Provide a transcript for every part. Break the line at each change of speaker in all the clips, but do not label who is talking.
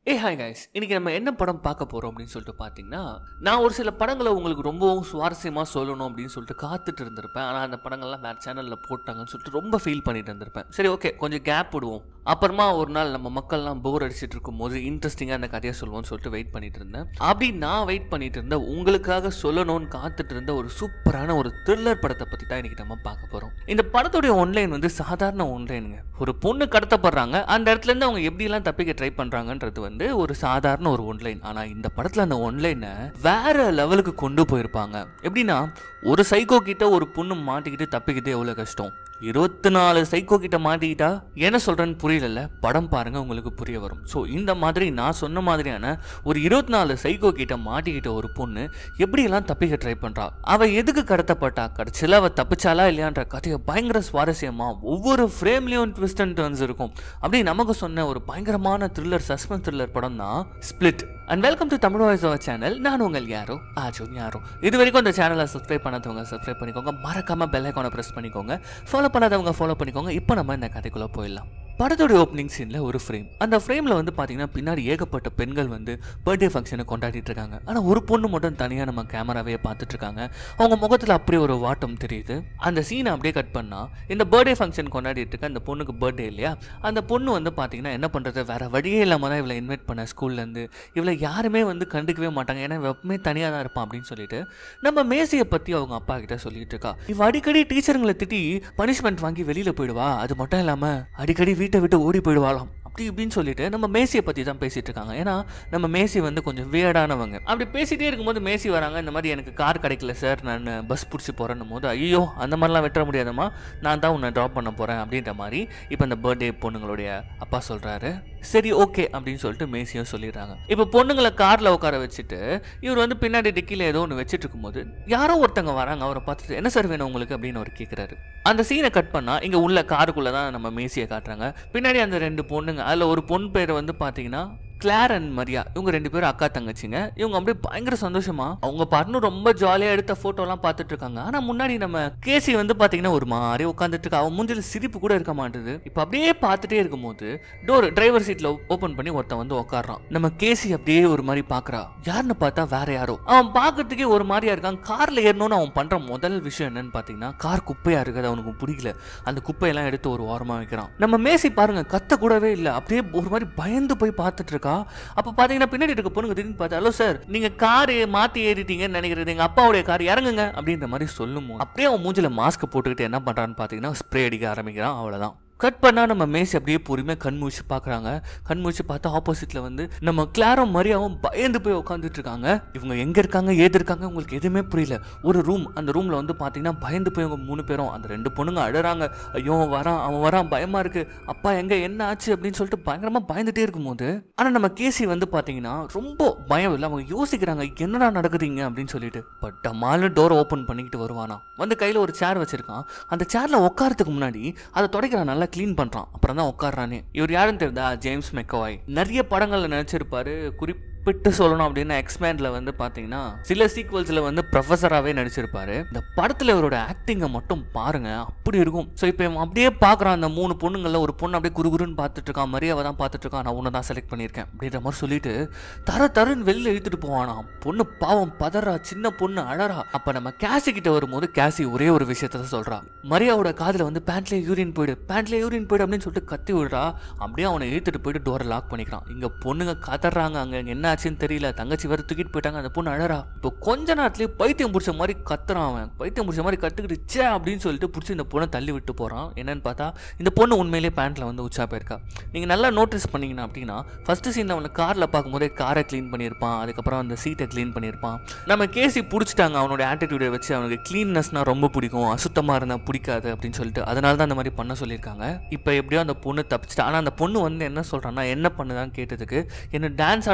ஏ hi guys இன்னைக்கு நம்ம என்ன படம் பார்க்க போறோம் அப்படின்னு சொல்லிட்டு பார்த்தீங்கன்னா நான் ஒரு சில படங்களை உங்களுக்கு ரொம்பவும் சுவாரஸ்யமாக சொல்லணும் அப்படின்னு சொல்லிட்டு காத்துட்டு இருந்திருப்பேன் ஆனால் அந்த படங்கள்லாம் வேறு சேனலில் போட்டாங்கன்னு சொல்லிட்டு ரொம்ப ஃபீல் பண்ணிட்டு இருந்திருப்பேன் சரி ஓகே கொஞ்சம் கேப் விடுவோம் அப்புறமா ஒரு நாள் நம்ம மக்கள்லாம் போர் அடிச்சிட்டு இருக்கும்போது இன்ட்ரெஸ்டிங்காக அந்த கதையை சொல்லுவோம்னு சொல்லிட்டு வெயிட் பண்ணிட்டு இருந்தேன் அப்படி நான் வெயிட் பண்ணிட்டு இருந்த உங்களுக்காக சொல்லணும்னு காத்துட்டு இருந்த ஒரு சூப்பரான ஒரு த்ரில்லர் படத்தை பற்றி தான் இன்னைக்கு நம்ம பார்க்க போகிறோம் இந்த படத்துடைய ஒன்லைன் வந்து சாதாரண ஒன்லைனுங்க ஒரு பொண்ணு கடத்தப்படுறாங்க அந்த இடத்துல இருந்து அவங்க எப்படிலாம் தப்பிக்க ட்ரை பண்ணுறாங்கன்றது வந்து ஒரு சாதாரண ஒரு ஒன்லைன் ஆனால் இந்த படத்தில் அந்த ஒன்லைனை வேற லெவலுக்கு கொண்டு போயிருப்பாங்க எப்படின்னா ஒரு சைக்கோ கிட்ட ஒரு பொண்ணு மாட்டிக்கிட்டு தப்பிக்கிட்டு எவ்வளோ கஷ்டம் இருபத்தி நாலு சைக்கோ கிட்ட மாட்டிக்கிட்டா என்ன சொல்றேன்னு புரியல படம் பாருங்க உங்களுக்கு புரிய வரும் ஸோ இந்த மாதிரி நான் சொன்ன மாதிரியான ஒரு இருபத்தி நாலு சைக்கோ கிட்ட மாட்டிக்கிட்ட ஒரு பொண்ணு எப்படியெல்லாம் தப்பிக்க ட்ரை பண்றா அவ எதுக்கு கடத்தப்பட்டா கடைசியில் அவ தப்பிச்சாலா இல்லையான்ற கதையை பயங்கர சுவாரஸ்யமா ஒவ்வொரு ஃப்ரேம்லயும் ட்விஸ்ட் அண்ட் டர்ன்ஸ் இருக்கும் அப்படி நமக்கு சொன்ன ஒரு பயங்கரமான த்ரில்லர் சஸ்பென்ஸ் த்ரில்லர் படம் தான் split and welcome to Tamil voice over channel நான் உங்கள் யாரோ ஆஜும் யாரோ இது வரைக்கும் இந்த சேனலை சப்ஸ்கிரைப் பண்ணாதவங்க சப்ஸ்கிரைப் பண்ணிக்கோங்க மறக்காம பெல் ஐக்கானை ப்ரெஸ் பண்ணிக்கோங்க ஃபாலோ பண்ணாதவங்க ஃபாலோ பண்ணிக்கோங்க இப்போ நம்ம இந்த கதைக்குள்ளே போயிடலாம் படத்தோட ஓப்பனிங் சீனில் ஒரு ஃப்ரேம் அந்த ஃப்ரேமில் வந்து பார்த்தீங்கன்னா பின்னாடி ஏகப்பட்ட பெண்கள் வந்து பர்த்டே ஃபங்க்ஷனை கொண்டாடிட்டு இருக்காங்க ஆனால் ஒரு பொண்ணு மட்டும் தனியாக நம்ம கேமராவே பார்த்துட்டு இருக்காங்க அவங்க முகத்தில் அப்படியே ஒரு வாட்டம் தெரியுது அந்த சீனை அப்படியே கட் பண்ணால் இந்த பர்த்டே ஃபங்க்ஷன் கொண்டாடிட்டு இருக்க அந்த பொண்ணுக்கு பர்த்டே இல்லையா அந்த பொண்ணு வந்து பார்த்தீங்கன்னா என்ன பண்ணுறது வேற வழியே இல்லாமல் தான் இவளை இன்வைட் பண்ண ஸ்கூல்லேருந்து இவளை யாருமே வந்து கண்டுக்கவே மாட்டாங்க ஏன்னா இவ எப்பவுமே தனியாக தான் இருப்பான் அப்படின்னு சொல்லிட்டு நம்ம மேசியை பற்றி அவங்க அப்பா கிட்ட சொல்லிட்டு இருக்கா இவ அடிக்கடி டீச்சருங்களை திட்டி பனிஷ்மெண்ட் வாங்கி வெளியில் போயிடுவா அது மட்டும் இல்லாமல் அடிக்கடி வீட்டை விட்டு ஓடி போயிடுவாளாம் அப்படி இப்படின்னு சொல்லிட்டு நம்ம மேசியை பற்றி தான் பேசிட்டு இருக்காங்க ஏன்னா நம்ம மேசி வந்து கொஞ்சம் வேடானவங்க அப்படி பேசிட்டே இருக்கும்போது மேசி வராங்க இந்த மாதிரி எனக்கு கார் கிடைக்கல சார் நான் பஸ் பிடிச்சி போகிறேன்னும் போது ஐயோ அந்த மாதிரிலாம் வெட்ட முடியாதம்மா நான் தான் உன்னை ட்ராப் பண்ண போகிறேன் அப்படின்ற மாதிரி இப்போ இந்த பர்த்டே பொண்ணுங்களுடைய அப்பா சொல்கிறாரு சரி ஓகே அப்படின்னு சொல்லிட்டு மேசியும் சொல்லிடுறாங்க இப்போ பொண்ணுங்களை காரில் உட்கார வச்சுட்டு இவர் வந்து பின்னாடி டிக்கியில் ஏதோ ஒன்று வச்சுட்டு இருக்கும்போது யாரோ ஒருத்தங்க வராங்க அவரை பார்த்துட்டு என்ன சார் வேணும் உங்களுக்கு அப்படின்னு அவர் கேட்குறாரு அந்த சீனை கட் பண்ணால் இங்கே உள்ள காருக்குள்ளே தான் நம்ம மேசியை காட்டுறாங்க பின்னாடி அந்த ரெண்டு பொண்ணுங்க அதில் ஒரு பொண்ணு பேர் வந்து பார்த்தீங்கன்னா கிளார் அண்ட் மரியா இவங்க ரெண்டு பேரும் அக்கா தங்கச்சிங்க இவங்க அப்படியே பயங்கர சந்தோஷமா அவங்க பாட்டுன்னு ரொம்ப ஜாலியாக எடுத்த ஃபோட்டோலாம் பார்த்துட்டு இருக்காங்க ஆனால் முன்னாடி நம்ம கேசி வந்து பார்த்தீங்கன்னா ஒரு மாதிரி உட்காந்துட்டு இருக்கா அவன் மூஞ்சில சிரிப்பு கூட இருக்க மாட்டுது இப்போ அப்படியே பார்த்துட்டே இருக்கும்போது டோர் டிரைவர் சீட்டில் ஓப்பன் பண்ணி ஒருத்தன் வந்து உட்காடுறான் நம்ம கேசி அப்படியே ஒரு மாதிரி பார்க்குறா யாருன்னு பார்த்தா வேற யாரோ அவன் பார்க்கறதுக்கே ஒரு மாதிரியா இருக்கான் காரில் ஏறணும்னு அவன் பண்ணுற முதல் விஷயம் என்னன்னு பார்த்தீங்கன்னா கார் குப்பையாக இருக்குது அவனுக்கு பிடிக்கல அந்த குப்பையெல்லாம் எடுத்து ஒரு ஓரமாக வைக்கிறான் நம்ம மேசி பாருங்க கத்த கூடவே இல்லை அப்படியே ஒரு மாதிரி பயந்து போய் பார்த்துட்டு இருக்கா அப்போ பார்த்தீங்கன்னா பின்னாடி இருக்க பொண்ணுங்க திடீர்னு பார்த்து ஹலோ சார் நீங்கள் காரு மாற்றி ஏறிட்டீங்கன்னு நினைக்கிறது எங்கள் அப்பாவுடைய கார் இறங்குங்க அப்படின்ற மாதிரி சொல்லும் அப்படியே அவன் மூஞ்சில மாஸ்க் போட்டுக்கிட்டு என்ன பண்ணுறான்னு பார்த்தீங்கன்னா ஸ்ப்ரே அடிக்க ஆரம்பிக்கிறான் அவ்வளோதான் கட் பண்ணால் நம்ம மேசி அப்படியே பொறுமையாக கண் முழிச்சு பார்க்குறாங்க கண் முழிச்சு பார்த்தா ஆப்போசிட்டில் வந்து நம்ம கிளாரும் மரியாவும் பயந்து போய் உட்காந்துட்டு இருக்காங்க இவங்க எங்கே இருக்காங்க ஏது இருக்காங்க உங்களுக்கு எதுவுமே புரியல ஒரு ரூம் அந்த ரூமில் வந்து பார்த்தீங்கன்னா பயந்து போய் அவங்க மூணு பேரும் அந்த ரெண்டு பொண்ணுங்க அழுறாங்க ஐயோ அவன் வரான் அவன் வரான் பயமாக இருக்குது அப்பா எங்கே என்ன ஆச்சு அப்படின்னு சொல்லிட்டு பயங்கரமாக பயந்துட்டே இருக்கும்போது ஆனால் நம்ம கேசி வந்து பார்த்தீங்கன்னா ரொம்ப பயம் இல்லை அவங்க யோசிக்கிறாங்க என்னடா நடக்குதுங்க அப்படின்னு சொல்லிட்டு பட் டமால்னு டோர் ஓப்பன் பண்ணிக்கிட்டு வருவானா வந்து கையில் ஒரு சேர் வச்சிருக்கான் அந்த சேரில் உட்காரத்துக்கு முன்னாடி அதை தொடக்கிறான் நல்லா க்ளீன் பண்ணுறான் அப்புறம் தான் உட்காடுறானே இவர் யாருன்னு தெரியுதா ஜேம்ஸ் மெக்கவாய் நிறைய படங்களில் நடிச்சிருப்பாரு குறிப் குறிப்பிட்டு சொல்லணும் அப்படின்னா எக்ஸ்மேன்ல வந்து பார்த்தீங்கன்னா சில சீக்வல்ஸில் வந்து ப்ரொஃபஸராகவே நடிச்சிருப்பாரு இந்த படத்தில் இவரோட ஆக்டிங்கை மட்டும் பாருங்க அப்படி இருக்கும் ஸோ இப்போ இவன் அப்படியே பார்க்குறான் அந்த மூணு பொண்ணுங்களில் ஒரு பொண்ணு அப்படியே குருகுருன்னு பார்த்துட்டு இருக்கான் மரியாதை தான் பார்த்துட்டு இருக்கான் நான் உன்னை தான் செலக்ட் பண்ணியிருக்கேன் அப்படின்ற மாதிரி சொல்லிட்டு தர தருன்னு வெளில இழுத்துட்டு போவானா பொண்ணு பாவம் பதறா சின்ன பொண்ணு அழறா அப்போ நம்ம கேசி கிட்ட வரும்போது கேசி ஒரே ஒரு விஷயத்த தான் சொல்றா மரியாவோட காதில் வந்து பேண்ட்லேயே யூரின் போயிடு பேண்ட்லேயே யூரின் போயிடு அப்படின்னு சொல்லிட்டு கத்தி விடுறா அப்படியே அவனை இழுத்துட்டு போயிட்டு டோரை லாக் பண்ணிக்கிறான் இங்கே பொண்ணுங்க கதறாங்க அங்கே என்ன ஆச்சுன்னு தெரியல தங்கச்சி வேற தூக்கிட்டு போயிட்டாங்க அந்த பொண்ணு அழறா இப்போ கொஞ்ச நேரத்துலயே பைத்தியம் பிடிச்ச மாதிரி கத்துறான் அவன் பைத்தியம் பிடிச்ச மாதிரி கத்துக்கிட்டு சே அப்படின்னு சொல்லிட்டு பிடிச்சி இந்த பொண்ணை தள்ளி விட்டு போறான் என்னன்னு பார்த்தா இந்த பொண்ணு உண்மையிலேயே பேண்ட்ல வந்து உச்சா போயிருக்கா நீங்க நல்லா நோட்டீஸ் பண்ணீங்கன்னா அப்படின்னா ஃபர்ஸ்ட் சீன்ல அவனை கார்ல பார்க்கும்போதே காரை க்ளீன் பண்ணியிருப்பான் அதுக்கப்புறம் அந்த சீட்டை க்ளீன் பண்ணியிருப்பான் நம்ம கேசி பிடிச்சிட்டாங்க அவனோட ஆட்டிடியூடை வச்சு அவனுக்கு க்ளீன்னஸ்னா ரொம்ப பிடிக்கும் அசுத்தமா இருந்தா பிடிக்காது அப்படின்னு சொல்லிட்டு அதனால தான் அந்த மாதிரி பண்ண சொல்லியிருக்காங்க இப்போ எப்படியோ அந்த பொண்ணு தப்பிச்சிட்டா ஆனால் அந்த பொண்ணு வந்து என்ன சொல்றான்னா என்ன பண்ணுதான்னு கேட்டதுக்கு என்ன டான்ஸ் ஆட மட்டும் தான்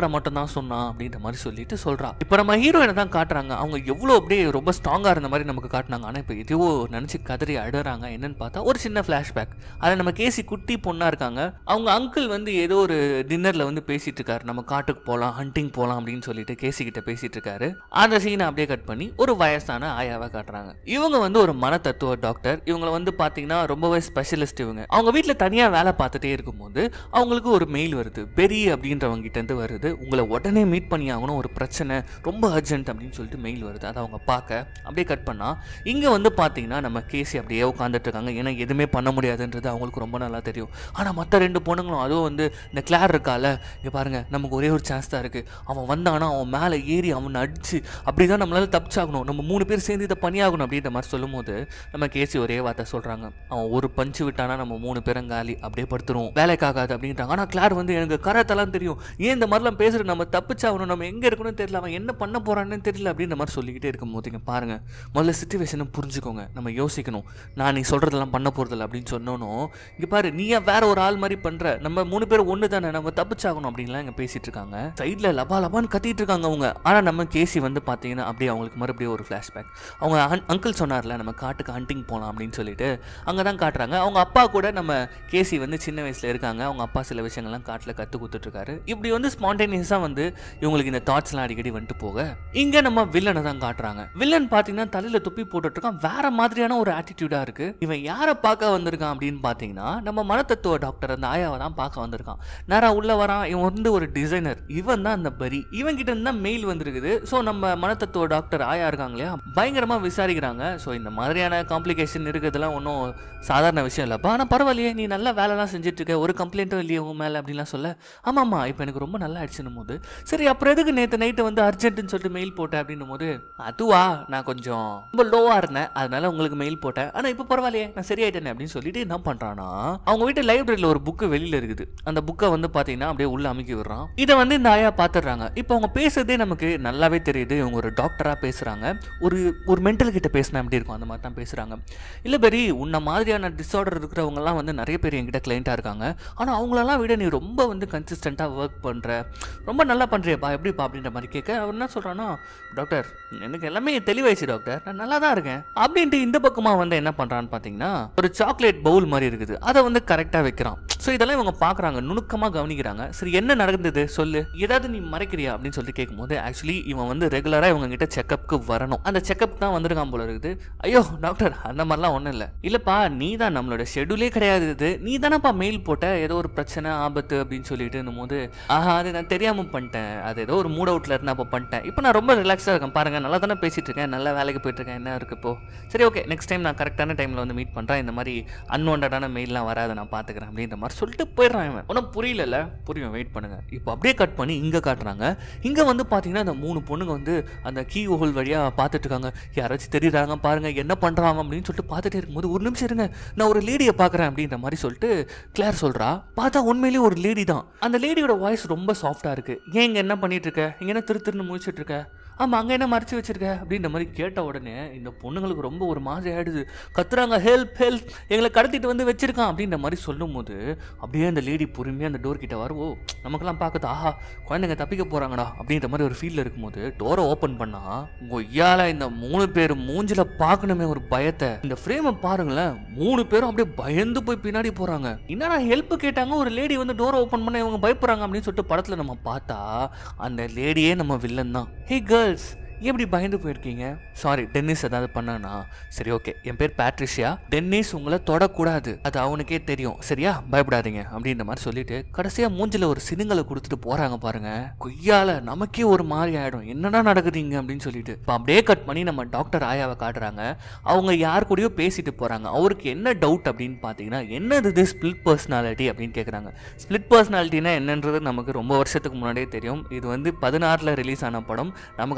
தான் சொன்னான் அப்படின்ற மாதிரி சொல்லிட்டு சொல்றா இப்போ நம்ம ஹீரோயினை தான் காட்டுறாங்க அவங்க எவ்வளோ அப்படியே ரொம்ப ஸ்ட்ராங்கா இருந்த மாதிரி நமக்கு காட்டினாங்க ஆனா இப்போ எதையோ நினைச்சு கதறி அழுறாங்க என்னன்னு பார்த்தா ஒரு சின்ன ஃபிளாஷ்பேக் அதில் நம்ம கேசி குட்டி பொண்ணா இருக்காங்க அவங்க அங்கிள் வந்து ஏதோ ஒரு டின்னர்ல வந்து பேசிட்டு இருக்காரு நம்ம காட்டுக்கு போகலாம் ஹண்டிங் போகலாம் அப்படின்னு சொல்லிட்டு கேசி கிட்ட பேசிட்டு இருக்காரு அந்த சீனை அப்படியே கட் பண்ணி ஒரு வயசான ஆயாவை காட்டுறாங்க இவங்க வந்து ஒரு மனத்தத்துவ டாக்டர் இவங்களை வந்து பாத்தீங்கன்னா ரொம்பவே ஸ்பெஷலிஸ்ட் இவங்க அவங்க வீட்டில் தனியாக வேலை பார்த்துட்டே இருக்கும்போது அவங்களுக்கு ஒரு மெயில் வருது பெரி அப்படின்றவங்க கிட்ட இருந்து வருது உங்களை உடனே மீட் பண்ணி ஆகணும் ஒரு பிரச்சனை ரொம்ப அர்ஜென்ட் அப்படின்னு சொல்லிட்டு மெயில் வருது அதை அவங்க பார்க்க அப்படியே கட் பண்ணா இங்கே வந்து பார்த்தீங்கன்னா நம்ம கேசி அப்படியே உட்காந்துட்டு இருக்காங்க ஏன்னா எதுவுமே பண்ண முடியாதுன்றது அவங்களுக்கு ரொம்ப நல்லா தெரியும் ஆனால் மற்ற ரெண்டு பொண்ணுங்களும் அதுவும் வந்து இந்த கிளார் இருக்கால இங்கே பாருங்க நமக்கு ஒரே ஒரு சான்ஸ் தான் இருக்குது அவன் வந்தானா அவன் மேலே ஏறி அவனை அடிச்சு அப்படி தான் நம்மளால தப்பிச்சாகணும் நம்ம மூணு பேர் சேர்ந்து இதை பண்ணியாகணும் அப்படின்ற மாதிரி சொல்லும்போது நம்ம கேசி ஒரே வார்த்தை சொல்கிறாங்க அவன் ஒரு பஞ்சு விட்டானா நம்ம மூணு பேரும் காலி அப்படியே படுத்துருவோம் வேலைக்காகாது அப்படின்றாங்க ஆனால் கிளார் வந்து எனக்கு கரத்தெல்லாம் தெரியும் ஏன் இந்த மாதிரிலாம் பேசுகிற நம்ம தப்பிச்சாகணும் நம்ம எங்கே இருக்கணும்னு தெரியல அவன் என்ன பண்ண போறான்னு தெரியல அப்படின்ற மாதிரி சொல்லிக்கிட்டே இருக்கும்போது இங்கே பாருங்க முதல்ல சுச்சுவேஷனை புரிஞ்சுக்கோங்க நம்ம யோசிக்கணும் நான் நீ சொல்கிறதெல்லாம் பண்ண போகிறதில்ல அப்படின்னு சொன்னோனும் இங்கே பாரு நீ ஏன் வேற ஒரு ஆள் மாதிரி பண்ணுற நம்ம மூணு பேர் ஒன்று தானே நம்ம தப்பிச்சாகணும் அப்படின்லாம் இங்கே பேசிட்டு இருக்காங்க சைடில் லபா லபான்னு கத்திட்டு இருக்காங்க அவங்க ஆனால் நம்ம கேசி வந்து பார்த்தீங்கன்னா அப்படியே அவங்களுக்கு மறுபடியும் ஒரு ஃப்ளாஷ்பேக் அவங்க அங்கிள் சொன்னார்ல நம்ம காட்டுக்கு ஹண்டிங் போகலாம் அப்படின்னு சொல்லிட்டு அங்கே தான் காட்டுறாங்க அவங்க அப்பா கூட நம்ம கேசி வந்து சின்ன வயசில் இருக்காங்க அவங்க அப்பா சில விஷயங்கள்லாம் காட்டில் கற்றுக் கொடுத்துட்ருக்காரு இப்படி வந்து ஸ்பான்டேனியஸாக வந்து இவங்களுக்கு இந்த தாட்ஸ்லாம் அடிக்கடி வந்துட்டு போக இங்கே நம்ம வில்லனை தான் காட்டுறாங்க வில்லன் பார்த்தீங்கன்னா தலையில் தொப்பி போட்டுட்ருக்கான் வேற மாதிரியான ஒரு ஆட்டிடியூடாக இருக்குது இவன் யாரை பார்க்க வந்திருக்கான் அப்படின்னு பார்த்தீங்கன்னா நம்ம மனத்தத்துவ டாக்டர் அந்த ஆயாவை தான் பார்க்க வந்திருக்கான் நேரா உள்ள வரான் இவன் வந்து ஒரு டிசைனர் இவன் தான் அந்த பரி இவன் கிட்ட இருந்து தான் மெயில் வந்திருக்குது ஸோ நம்ம மனத்தத்துவ டாக்டர் ஆயா இருக்காங்க இல்லையா பயங்கரமாக விசாரிக்கிறாங்க ஸோ இந்த மாதிரியான காம்ப்ளிகேஷன் இருக்கிறதுலாம் ஒன்றும் சாதாரண விஷயம் இல்லைப்பா ஆனால் பரவாயில்லையே நீ நல்லா வேலைலாம் செஞ்சுட்டு இருக்க ஒரு கம்ப்ளைண்ட்டும் இல்லையே உன் மேலே அப்படின்லாம் சொல்ல ஆமாம்மா இப்போ எனக்கு ரொம்ப நல்லா ஆயிடுச்சுன்னும் போது சரி அப்புறம் எதுக்கு நேற்று நைட்டு வந்து அர்ஜென்ட்னு சொல்லிட்டு மெயில் போட்டேன் அப்படின்னும் போது அதுவா நான் கொஞ்சம் ரொம்ப லோவாக இருந்தேன் அதனால உங்களுக்கு மெயில் போட்டேன் ஆனால் இப்போ பரவாயில்லையே நான் சரியாயிட்டேனே அப்படின்னு சொல்லிட்டு என்ன பண்ணுறான்னா அவங்க வீட்டு லைப்ரரியில் ஒரு புக்கு வெளியில் இருக்குது அந்த புக்கை வந்து பார்த்தீங்கன்னா அப்படியே உள்ள அமைக்கி விடுறான் இதை வந்து இந்த ஆயா பார்த்துடுறாங்க இப்போ அவங்க பேசுறதே நமக்கு நல்லாவே தெரியுது இவங்க ஒரு டாக்டராக பேசுகிறாங்க ஒரு ஒரு மென்டல் கிட்ட பேசினா எப்படி இருக்கும் அந்த மாதிரி தான் பேசுகிறாங்க இல்லை பெரி உன்ன மாதிரியான டிஸார்டர் இருக்கிறவங்கலாம் வந்து நிறைய பேர் என்கிட்ட கிளைண்ட்டாக இருக்காங்க ஆனால் அவங்களெல்லாம் விட நீ ரொம்ப வந்து கன்சிஸ்டண்ட்டாக ஒர்க் பண்ணுற ரொம்ப நல்லா பண்ணுறியப்பா எப்படிப்பா அப்படின்ற மாதிரி கேட்க அவர் என்ன சொல்கிறான்னா டாக்டர் எனக்கு எல்லாமே தெளிவாயிடுச்சு டாக்டர் நான் நல்லா தான் இருக்கேன் அப்படின்ட்டு இந்த பக்கமாக வந்து என்ன பண்ணுறான்னு பார்த்தீங்கன்னா ஒரு சாக்லேட் பவுல் மாதிரி இருக்குது அதை வந்து கரெக்டாக வைக்கிறான் ஸோ இதெல்லாம் இவங்க பார்க்குறாங்க நுணுக்கமாக கவனிக்கிறாங்க சரி என்ன நடந்தது சொல்லு ஏதாவது நீ மறைக்கிறியா அப்படின்னு சொல்லிட்டு கேட்கும்போது ஆக்சுவலி இவன் வந்து ரெகுலராக இவங்க கிட்ட செக்கப்புக்கு வரணும் அந்த செக்கப் தான் வந்திருக்கான் போல இருக்குது ஐயோ டாக்டர் அந்த மாதிரிலாம் ஒன்றும் இல்லை இல்லைப்பா நீ தான் நம்மளோட ஷெடியூலே கிடையாது இது நீ தானப்பா மெயில் போட்ட ஏதோ ஒரு பிரச்சனை ஆபத்து அப்படின்னு சொல்லிட்டு போது ஆஹா அது நான் தெரியாமல் பண்ணிட்டேன் அது ஏதோ ஒரு மூட் அவுட்டில் இருந்து அப்போ பண்ணிட்டேன் இப்போ நான் ரொம்ப ரிலாக்ஸாக இருக்கேன் பாருங்க நல்லா தானே பேசிட்டு இருக்கேன் நல்லா வேலைக்கு போயிட்டு இருக்கேன் என்ன இருக்கு இப்போ சரி ஓகே நெக்ஸ்ட் டைம் நான் கரெக்டான டைமில் வந்து மீட் பண்ணுறேன் இந்த மாதிரி அன்வான்டான மெயிலாம் வராது நான் பார்த்துக்கிறேன் அப்படின்ற மாதிரி சொல்லிட்டு போயிடுறான் இவன் ஒன்றும் புரியல புரியும் வெயிட் பண்ணுங்க இப்போ அப்படியே கட் பண்ணி இங்கே காட்டுறாங்க இங்கே வந்து பார்த்தீங்கன்னா அந்த மூணு பொண்ணுங்க வந்து அந்த கீ ஹோல் வழியாக பார்த்துட்டு இருக்காங்க யாராச்சும் தெரியுறாங்க பாருங்க என்ன பண்ணுறாங்க அப்படின்னு சொல்லிட்டு பார்த்துட்டே இருக்கும்போது ஒரு நிமிஷம் இருங்க நான் ஒரு லேடியை பார்க்குறேன் அப்படின்ற மாதிரி சொல்லிட்டு கிளார் சொல்கிறா பார்த்தா உண்மையிலேயே ஒரு லேடி தான் அந்த லேடியோட வாய்ஸ் ரொம்ப சாஃப்டாக இருக்குது ஏன் இங்கே என்ன பண்ணிட்டு இருக்க இங்கே என்ன திரு திருன்னு முழிச்சிட்டு இருக்க ஆமாம் அங்கே என்ன மறைச்சு வச்சிருக்க அப்படின்ற மாதிரி கேட்ட உடனே இந்த பொண்ணுங்களுக்கு ரொம்ப ஒரு மாதிரி ஆயிடுது கத்துறாங்க ஹெல்ப் ஹெல்ப் எங்களை கடத்திட்டு வந்து வச்சிருக்கான் அப்படின்ற மாதிரி சொல்லும்போது அப்படியே அந்த லேடி பொறுமையாக அந்த டோர் கிட்ட வரவோ நமக்கெல்லாம் பார்க்குது ஆஹா குழந்தைங்க தப்பிக்க போகிறாங்கடா அப்படின்ற மாதிரி ஒரு ஃபீலில் இருக்கும்போது டோரை ஓப்பன் பண்ணா கொய்யால இந்த மூணு பேர் மூஞ்சில பார்க்கணுமே ஒரு பயத்தை இந்த ஃப்ரேமை பாருங்களேன் மூணு பேரும் அப்படியே பயந்து போய் பின்னாடி போகிறாங்க என்னடா ஹெல்ப் கேட்டாங்க ஒரு லேடி வந்து டோரை ஓப்பன் பண்ண இவங்க பயப்படுறாங்க அப்படின்னு சொல்லிட்டு படத்தில் நம்ம பார்த்தா அந்த லேடியே நம்ம வில்லன் தான் ஹே கேர்ள்ஸ் எப்படி பயந்து போயிருக்கீங்க சாரி டென்னிஸ் ஏதாவது பண்ணானா சரி ஓகே என் பேர் பேட்ரிஷியா டென்னிஸ் உங்களை தொடக்கூடாது அது அவனுக்கே தெரியும் சரியா பயப்படாதீங்க அப்படின்ற மாதிரி சொல்லிட்டு கடைசியாக மூஞ்சில ஒரு சினுங்களை கொடுத்துட்டு போறாங்க பாருங்க கொய்யால நமக்கே ஒரு மாதிரி ஆயிடும் என்னடா நடக்குதுங்க அப்படின்னு சொல்லிட்டு இப்போ அப்படியே கட் பண்ணி நம்ம டாக்டர் ஆயாவை காட்டுறாங்க அவங்க யார் கூடயோ பேசிட்டு போறாங்க அவருக்கு என்ன டவுட் அப்படின்னு பார்த்தீங்கன்னா என்னது இது ஸ்பிளிட் பர்சனாலிட்டி அப்படின்னு கேட்குறாங்க ஸ்பிளிட் பர்சனாலிட்டினா என்னன்றது நமக்கு ரொம்ப வருஷத்துக்கு முன்னாடியே தெரியும் இது வந்து பதினாறில் ரிலீஸ் ஆன படம் நமக்கு அதுக்கு முன்னாடியே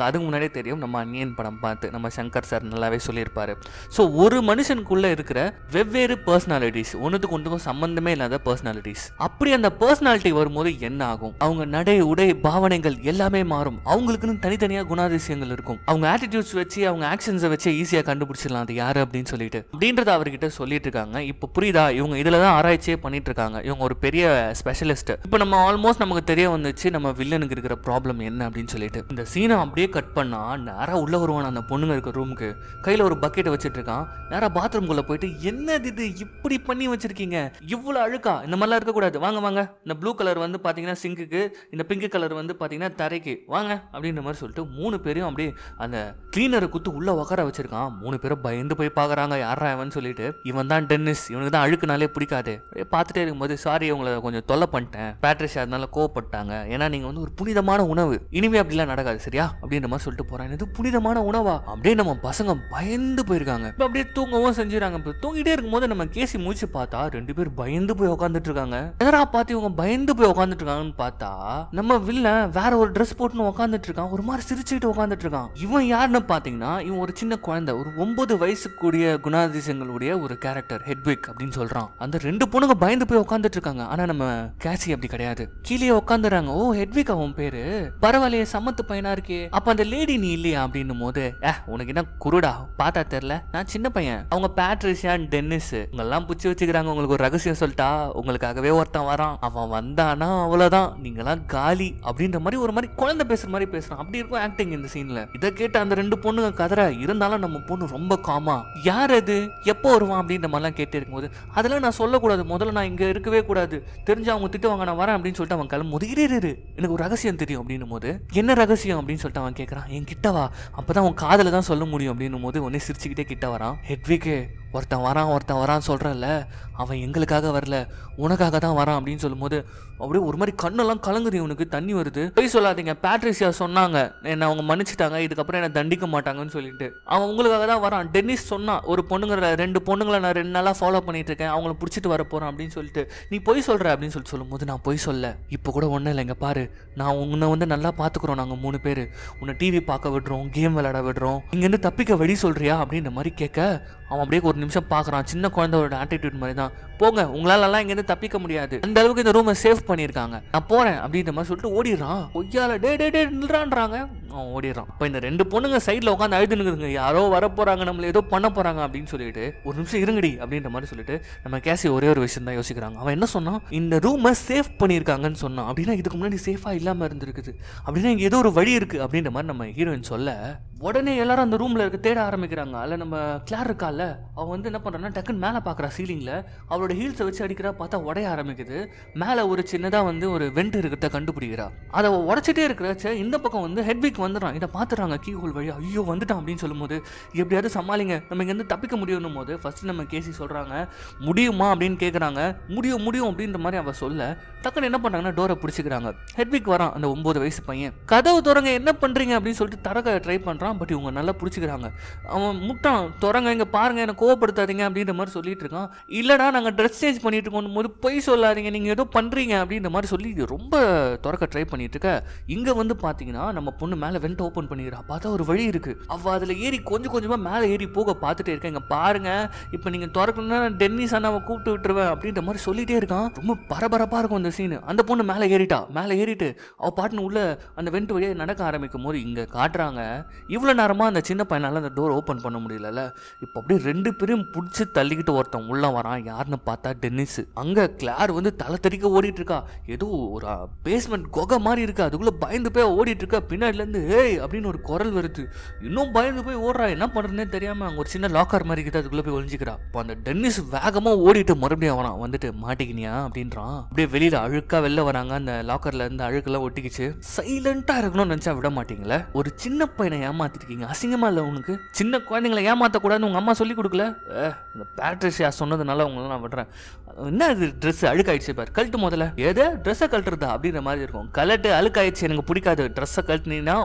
தெரியும் நம்ம அன்னியன் படம் பார்த்து நம்ம சங்கர் சார் நல்லாவே சொல்லியிருப்பாரு ஸோ ஒரு மனுஷனுக்குள்ள இருக்கிற வெவ்வேறு பர்சனாலிட்டிஸ் ஒன்றுத்துக்கு ஒன்றுக்கும் சம்பந்தமே இல்லாத பர்சனாலிட்டிஸ் அப்படி அந்த பர்சனாலிட்டி வரும்போது என்ன ஆகும் அவங்க நடை உடை பாவனைகள் எல்லாமே மாறும் அவங்களுக்குன்னு தனித்தனியாக குணாதிசயங்கள் இருக்கும் அவங்க ஆட்டிடியூட்ஸ் வச்சு அவங்க ஆக்ஷன்ஸை வச்சு ஈஸியாக கண்டுபிடிச்சிடலாம் அது யாரு அப்படின்னு சொல்லிட்டு அப்படின்றத அவர்கிட்ட சொல்லிட்டு இருக்காங்க இப்போ புரியுதா இவங்க இதில் தான் ஆராய்ச்சியே பண்ணிட்டு இருக்காங்க இவங்க ஒரு பெரிய ஸ்பெஷலிஸ்ட் இப்போ நம்ம ஆல்மோஸ்ட் நமக்கு தெரிய வந்துச்சு நம்ம வில்லனுக்கு இருக்கிற ப்ராப்ளம் என்ன அப்படின்னு சொல்லிட்டு இந்த சீனை அப்படியே கட் பண்ணா நேரா உள்ள வருவான் அந்த பொண்ணுங்க இருக்க ரூமுக்கு கையில ஒரு பக்கெட்டை வச்சுட்டு இருக்கான் நேரா பாத்ரூம்குள்ள போயிட்டு என்னது இது இப்படி பண்ணி வச்சிருக்கீங்க இவ்வளவு அழுக்கா இந்த மாதிரிலாம் இருக்கக்கூடாது வாங்க வாங்க இந்த ப்ளூ கலர் வந்து பாத்தீங்கன்னா சிங்குக்கு இந்த பிங்க் கலர் வந்து பாத்தீங்கன்னா தரைக்கு வாங்க அப்படின்ற மாதிரி சொல்லிட்டு மூணு பேரையும் அப்படியே அந்த கிளீனரை குத்து உள்ள உட்கார வச்சிருக்கான் மூணு பேரும் பயந்து போய் பாக்குறாங்க யாரா இவன் சொல்லிட்டு இவன் தான் டென்னிஸ் இவனுக்கு தான் அழுக்குனாலே பிடிக்காது அப்படியே பார்த்துட்டே இருக்கும்போது சாரி உங்களை கொஞ்சம் தொல்லை பண்ணிட்டேன் பேட்ரிஷா அதனால கோவப்பட்டாங்க ஏன்னா நீங்க வந்து ஒரு புனிதமான உணவு இனிமே அப்படிலாம் நடக்காது சரியா அப்படின்ற மாதிரி சொல்லிட்டு போறான் இது புனிதமான உணவா அப்படியே நம்ம பசங்க பயந்து போயிருக்காங்க இப்ப அப்படியே தூங்கவும் செஞ்சுறாங்க இப்ப தூங்கிட்டே இருக்கும்போது நம்ம கேசி மூச்சு பார்த்தா ரெண்டு பேர் பயந்து போய் உட்காந்துட்டு இருக்காங்க எதரா பார்த்து இவங்க பயந்து போய் உட்காந்துட்டு இருக்காங்கன்னு பார்த்தா நம்ம வில்லன் வேற ஒரு ட்ரெஸ் போட்டுன்னு உட்காந்துட்டு இருக்கான் ஒரு மாதிரி சிரிச்சுக்கிட்டு உட்காந்துட்டு இருக்கான் இவன் யாருன்னு பாத்தீங்கன்னா இவன் ஒரு சின்ன குழந்தை ஒரு ஒன்பது வயசுக்குரிய குணாதிசயங்களுடைய ஒரு கேரக்டர் ஹெட்விக் அப்படின்னு சொல்றான் அந்த ரெண்டு பொண்ணுங்க பயந்து போய் உட்காந்துட்டு இருக்காங்க ஆனா நம்ம கேசி அப்படி கிடையாது கீழே உட்காந்துறாங்க ஓ ஹெட்விக் அவன் பேரு பரவாயில்லையே சமத்து பையனா இருக்கே அப்ப அந்த லேடி நீ இல்லையா அப்படின்னும் போது ஏ உனக்கு என்ன குருடா பார்த்தா தெரியல நான் சின்ன பையன் அவங்க பேட்ரிஷியா டென்னிஸ் உங்கெல்லாம் புடிச்சு வச்சுக்கிறாங்க உங்களுக்கு ஒரு ரகசியம் சொல்லிட்டா உங்களுக்காகவே ஒருத்தன் வரான் அவன் வந்தானா அவ்வளவுதான் நீங்களாம் காலி அப்படின்ற மாதிரி ஒரு மாதிரி குழந்தை பேசுற மாதிரி பேசுறான் அப்படி இருக்கும் ஆக்டிங் இந்த சீன்ல இதை கேட்டு அந்த ரெண்டு பொண்ணுங்க கதற இருந்தாலும் நம்ம பொண்ணு ரொம்ப காமா யார் அது எப்போ வருவான் அப்படின்ற மாதிரிலாம் கேட்டு இருக்கும்போது அதெல்லாம் நான் சொல்லக்கூடாது முதல்ல நான் இங்க இருக்கவே கூடாது தெரிஞ்சு அவங்க திட்டுவாங்க நான் வரேன் அப்படின்னு சொல்லிட்டு அவன் கிளம்பும் போது இரு இரு, இரு எனக்கு ஒரு ரகசியம் தெரியும் அப்படின்னும் போது என்ன ரகசியம் அப்படின்னு சொல்லிட்டு அவன் கேட்கறான் என் கிட்ட வா அப்பதான் உன் காதுல தான் சொல்ல முடியும் அப்படின்னும் போது உடனே சிரிச்சுக்கிட்டே கிட்ட வரான் ஹெட்விக்கு ஒருத்தன் வரான் ஒருத்தன் வரான்னு சொல்கிறல்ல அவன் எங்களுக்காக வரல உனக்காக தான் வரான் அப்படின்னு சொல்லும்போது அப்படியே ஒரு மாதிரி கண்ணெல்லாம் கலங்குது இவனுக்கு தண்ணி வருது போய் சொல்லாதீங்க பேட்ரிசியா சொன்னாங்க என்னை அவங்க மன்னிச்சிட்டாங்க இதுக்கப்புறம் என்னை தண்டிக்க மாட்டாங்கன்னு சொல்லிட்டு அவன் உங்களுக்காக தான் வரான் டென்னிஸ் சொன்னான் ஒரு பொண்ணுங்கிற ரெண்டு பொண்ணுங்களை நான் ரெண்டு நாளாக ஃபாலோ பண்ணிட்டு இருக்கேன் அவங்கள பிடிச்சிட்டு வர போகிறேன் அப்படின்னு சொல்லிட்டு நீ பொய் சொல்கிற அப்படின்னு சொல்லிட்டு சொல்லும்போது நான் பொய் சொல்ல இப்போ கூட ஒன்றும் இல்லைங்க பாரு நான் உன்னை வந்து நல்லா பார்த்துக்குறோம் நாங்கள் மூணு பேர் உன்னை டிவி பார்க்க விடுறோம் கேம் விளையாட விடுறோம் இங்கேருந்து தப்பிக்க வழி சொல்றியா அப்படின்ற மாதிரி கேட்க அவன் அப்படியே ஒரு நிமிஷம் பார்க்குறான் சின்ன குழந்தையோட ஆட்டிடியூட் மாதிரி தான் போங்க உங்களாலலாம் இங்கேருந்து தப்பிக்க முடியாது அந்த அளவுக்கு இந்த ரூமை சேவ் பண்ணியிருக்காங்க நான் போகிறேன் அப்படின்ற மாதிரி சொல்லிட்டு ஓடிடுறான் பொய்யால டே டே டே நில்றான்றாங்க அவன் ஓடிடுறான் இப்போ இந்த ரெண்டு பொண்ணுங்க சைடில் உட்காந்து அழுதுனுக்குதுங்க யாரோ வர போகிறாங்க நம்மள ஏதோ பண்ண போகிறாங்க அப்படின்னு சொல்லிட்டு ஒரு நிமிஷம் இருங்கடி அப்படின்ற மாதிரி சொல்லிட்டு நம்ம கேசி ஒரே ஒரு விஷயம் தான் யோசிக்கிறாங்க அவன் என்ன சொன்னான் இந்த ரூமை சேவ் பண்ணியிருக்காங்கன்னு சொன்னான் அப்படின்னா இதுக்கு முன்னாடி சேஃபாக இல்லாமல் இருந்திருக்குது அப்படின்னா இங்கே ஏதோ ஒரு வழி இருக்குது அப்படின்ற மாதிரி நம்ம ஹீரோயின் சொல்ல உடனே எல்லாரும் அந்த ரூம்ல இருக்க தேட ஆரம்பிக்கிறாங்க அதில் நம்ம கிளார் இருக்கால அவ வந்து என்ன பண்றான்னா டக்குன்னு மேலே பார்க்குறா சீலிங்ல அவளோட ஹீல்ஸை வச்சு அடிக்கிறா பார்த்தா உடைய ஆரம்பிக்குது மேலே ஒரு சின்னதாக வந்து ஒரு வெண்ட் இருக்கிறத கண்டுபிடிக்கிறா அதை உடச்சிட்டே இருக்கிறச்ச இந்த பக்கம் வந்து ஹெட்விக் வந்துடுறான் இதை பார்த்துறாங்க கீ ஹோல் வழி ஐயோ வந்துட்டான் அப்படின்னு சொல்லும்போது எப்படியாவது சமாளிங்க நம்ம இங்கேருந்து தப்பிக்க முடியும் போது ஃபர்ஸ்ட் நம்ம கேசி சொல்றாங்க முடியுமா அப்படின்னு கேட்குறாங்க முடியும் முடியும் அப்படின்ற மாதிரி அவ சொல்ல டக்குன்னு என்ன பண்றாங்கன்னா டோரை பிடிச்சிக்கிறாங்க ஹெட்விக் வரான் அந்த ஒன்பது வயசு பையன் கதவு திறங்க என்ன பண்றீங்க அப்படின்னு சொல்லிட்டு தரக்க ட்ரை பண்றான் பட் இவங்க நல்லா பிடிச்சிக்கிறாங்க அவன் முட்டான் திறங்க இங்க பாருங்க என்ன கோவப்படுத்தாதீங்க அப்படின்ற மாதிரி சொல்லிட்டு இருக்கான் இல்லடா நாங்க ட்ரெஸ் சேஞ்ச் பண்ணிட்டு இருக்கோம் போது பொய் சொல்லாதீங்க நீங்க ஏதோ பண்றீங்க அப்படின்ற மாதிரி சொல்லி ரொம்ப திறக்க ட்ரை பண்ணிட்டு இருக்க இங்க வந்து பாத்தீங்கன்னா நம்ம பொண்ணு மேல வெண்ட் ஓபன் பண்ணிக்கிறா பார்த்தா ஒரு வழி இருக்கு அவ அதுல ஏறி கொஞ்சம் கொஞ்சமா மேல ஏறி போக பார்த்துட்டே இருக்கேன் இங்க பாருங்க இப்போ நீங்க திறக்கணும்னா டென்னிஸ் அண்ணாவை கூப்பிட்டு விட்டுருவேன் அப்படின்ற மாதிரி சொல்லிட்டே இருக்கான் ரொம்ப பரபரப்பா இருக்கும் அந்த சீன் அந்த பொண்ணு மேலே ஏறிட்டா மேலே ஏறிட்டு அவ பாட்டுன்னு உள்ள அந்த வெண்ட் வழியாக நடக்க ஆரம்பிக்கும் போது இங்க காட்டுறாங்க இவ்வளோ நேரமா அந்த சின்ன பையனால அந்த டோர் ஓப்பன் பண்ண முடியலல்ல இப்போ அப்படியே ரெண்டு பேரும் பிடிச்சி தள்ளிக்கிட்டு ஒருத்தன் உள்ள வரான் யாருன்னு பார்த்தா டென்னிஸ் அங்க கிளார் வந்து தலை தெறிக்க ஓடிட்டு இருக்கா ஏதோ ஒரு பேஸ்மெண்ட் கொகை மாதிரி இருக்கு அதுக்குள்ள பயந்து போய் ஓடிட்டு இருக்கா பின்னாடில இருந்து ஏய் அப்படின்னு ஒரு குரல் வருது இன்னும் பயந்து போய் ஓடுறா என்ன பண்றதுனே தெரியாம அங்க ஒரு சின்ன லாக்கர் மாதிரி இருக்குது அதுக்குள்ள போய் ஒளிஞ்சிக்கிறா இப்போ அந்த டென்னிஸ் வேகமா ஓடிட்டு மறுபடியும் வரான் வந்துட்டு மாட்டிக்கினியா அப்படின்றான் அப்படியே வெளியில அழுக்கா வெளில வராங்க அந்த லாக்கர்ல இருந்து அழுக்கெல்லாம் ஒட்டிக்கிச்சு சைலண்டா இருக்கணும்னு நினைச்சா விட மாட்டீங்களே ஒரு சின்ன பையனை ஏமாத்திருக்கீங்க அசிங்கமா இல்ல உனக்கு சின்ன குழந்தைங்களை ஏமாத்த கூடாதுன்னு உங்க அம்மா சொல்லி கொடுக்கல ஏ, இந்த பேட்ரிஷியா சொன்னதுனால உங்களை நான் விடுறேன் என்ன இது ட்ரெஸ் அழுக்காயிடுச்சு பாரு கழட்டு முதல்ல எது ட்ரெஸ்ஸை கழட்டுறதா அப்படின்ற மாதிரி இருக்கும் கலட்டு அழுக்காயிடுச்சு எனக்கு பிடிக்காது ட்ரெஸ்ஸை கழட்டினீங்கன்னா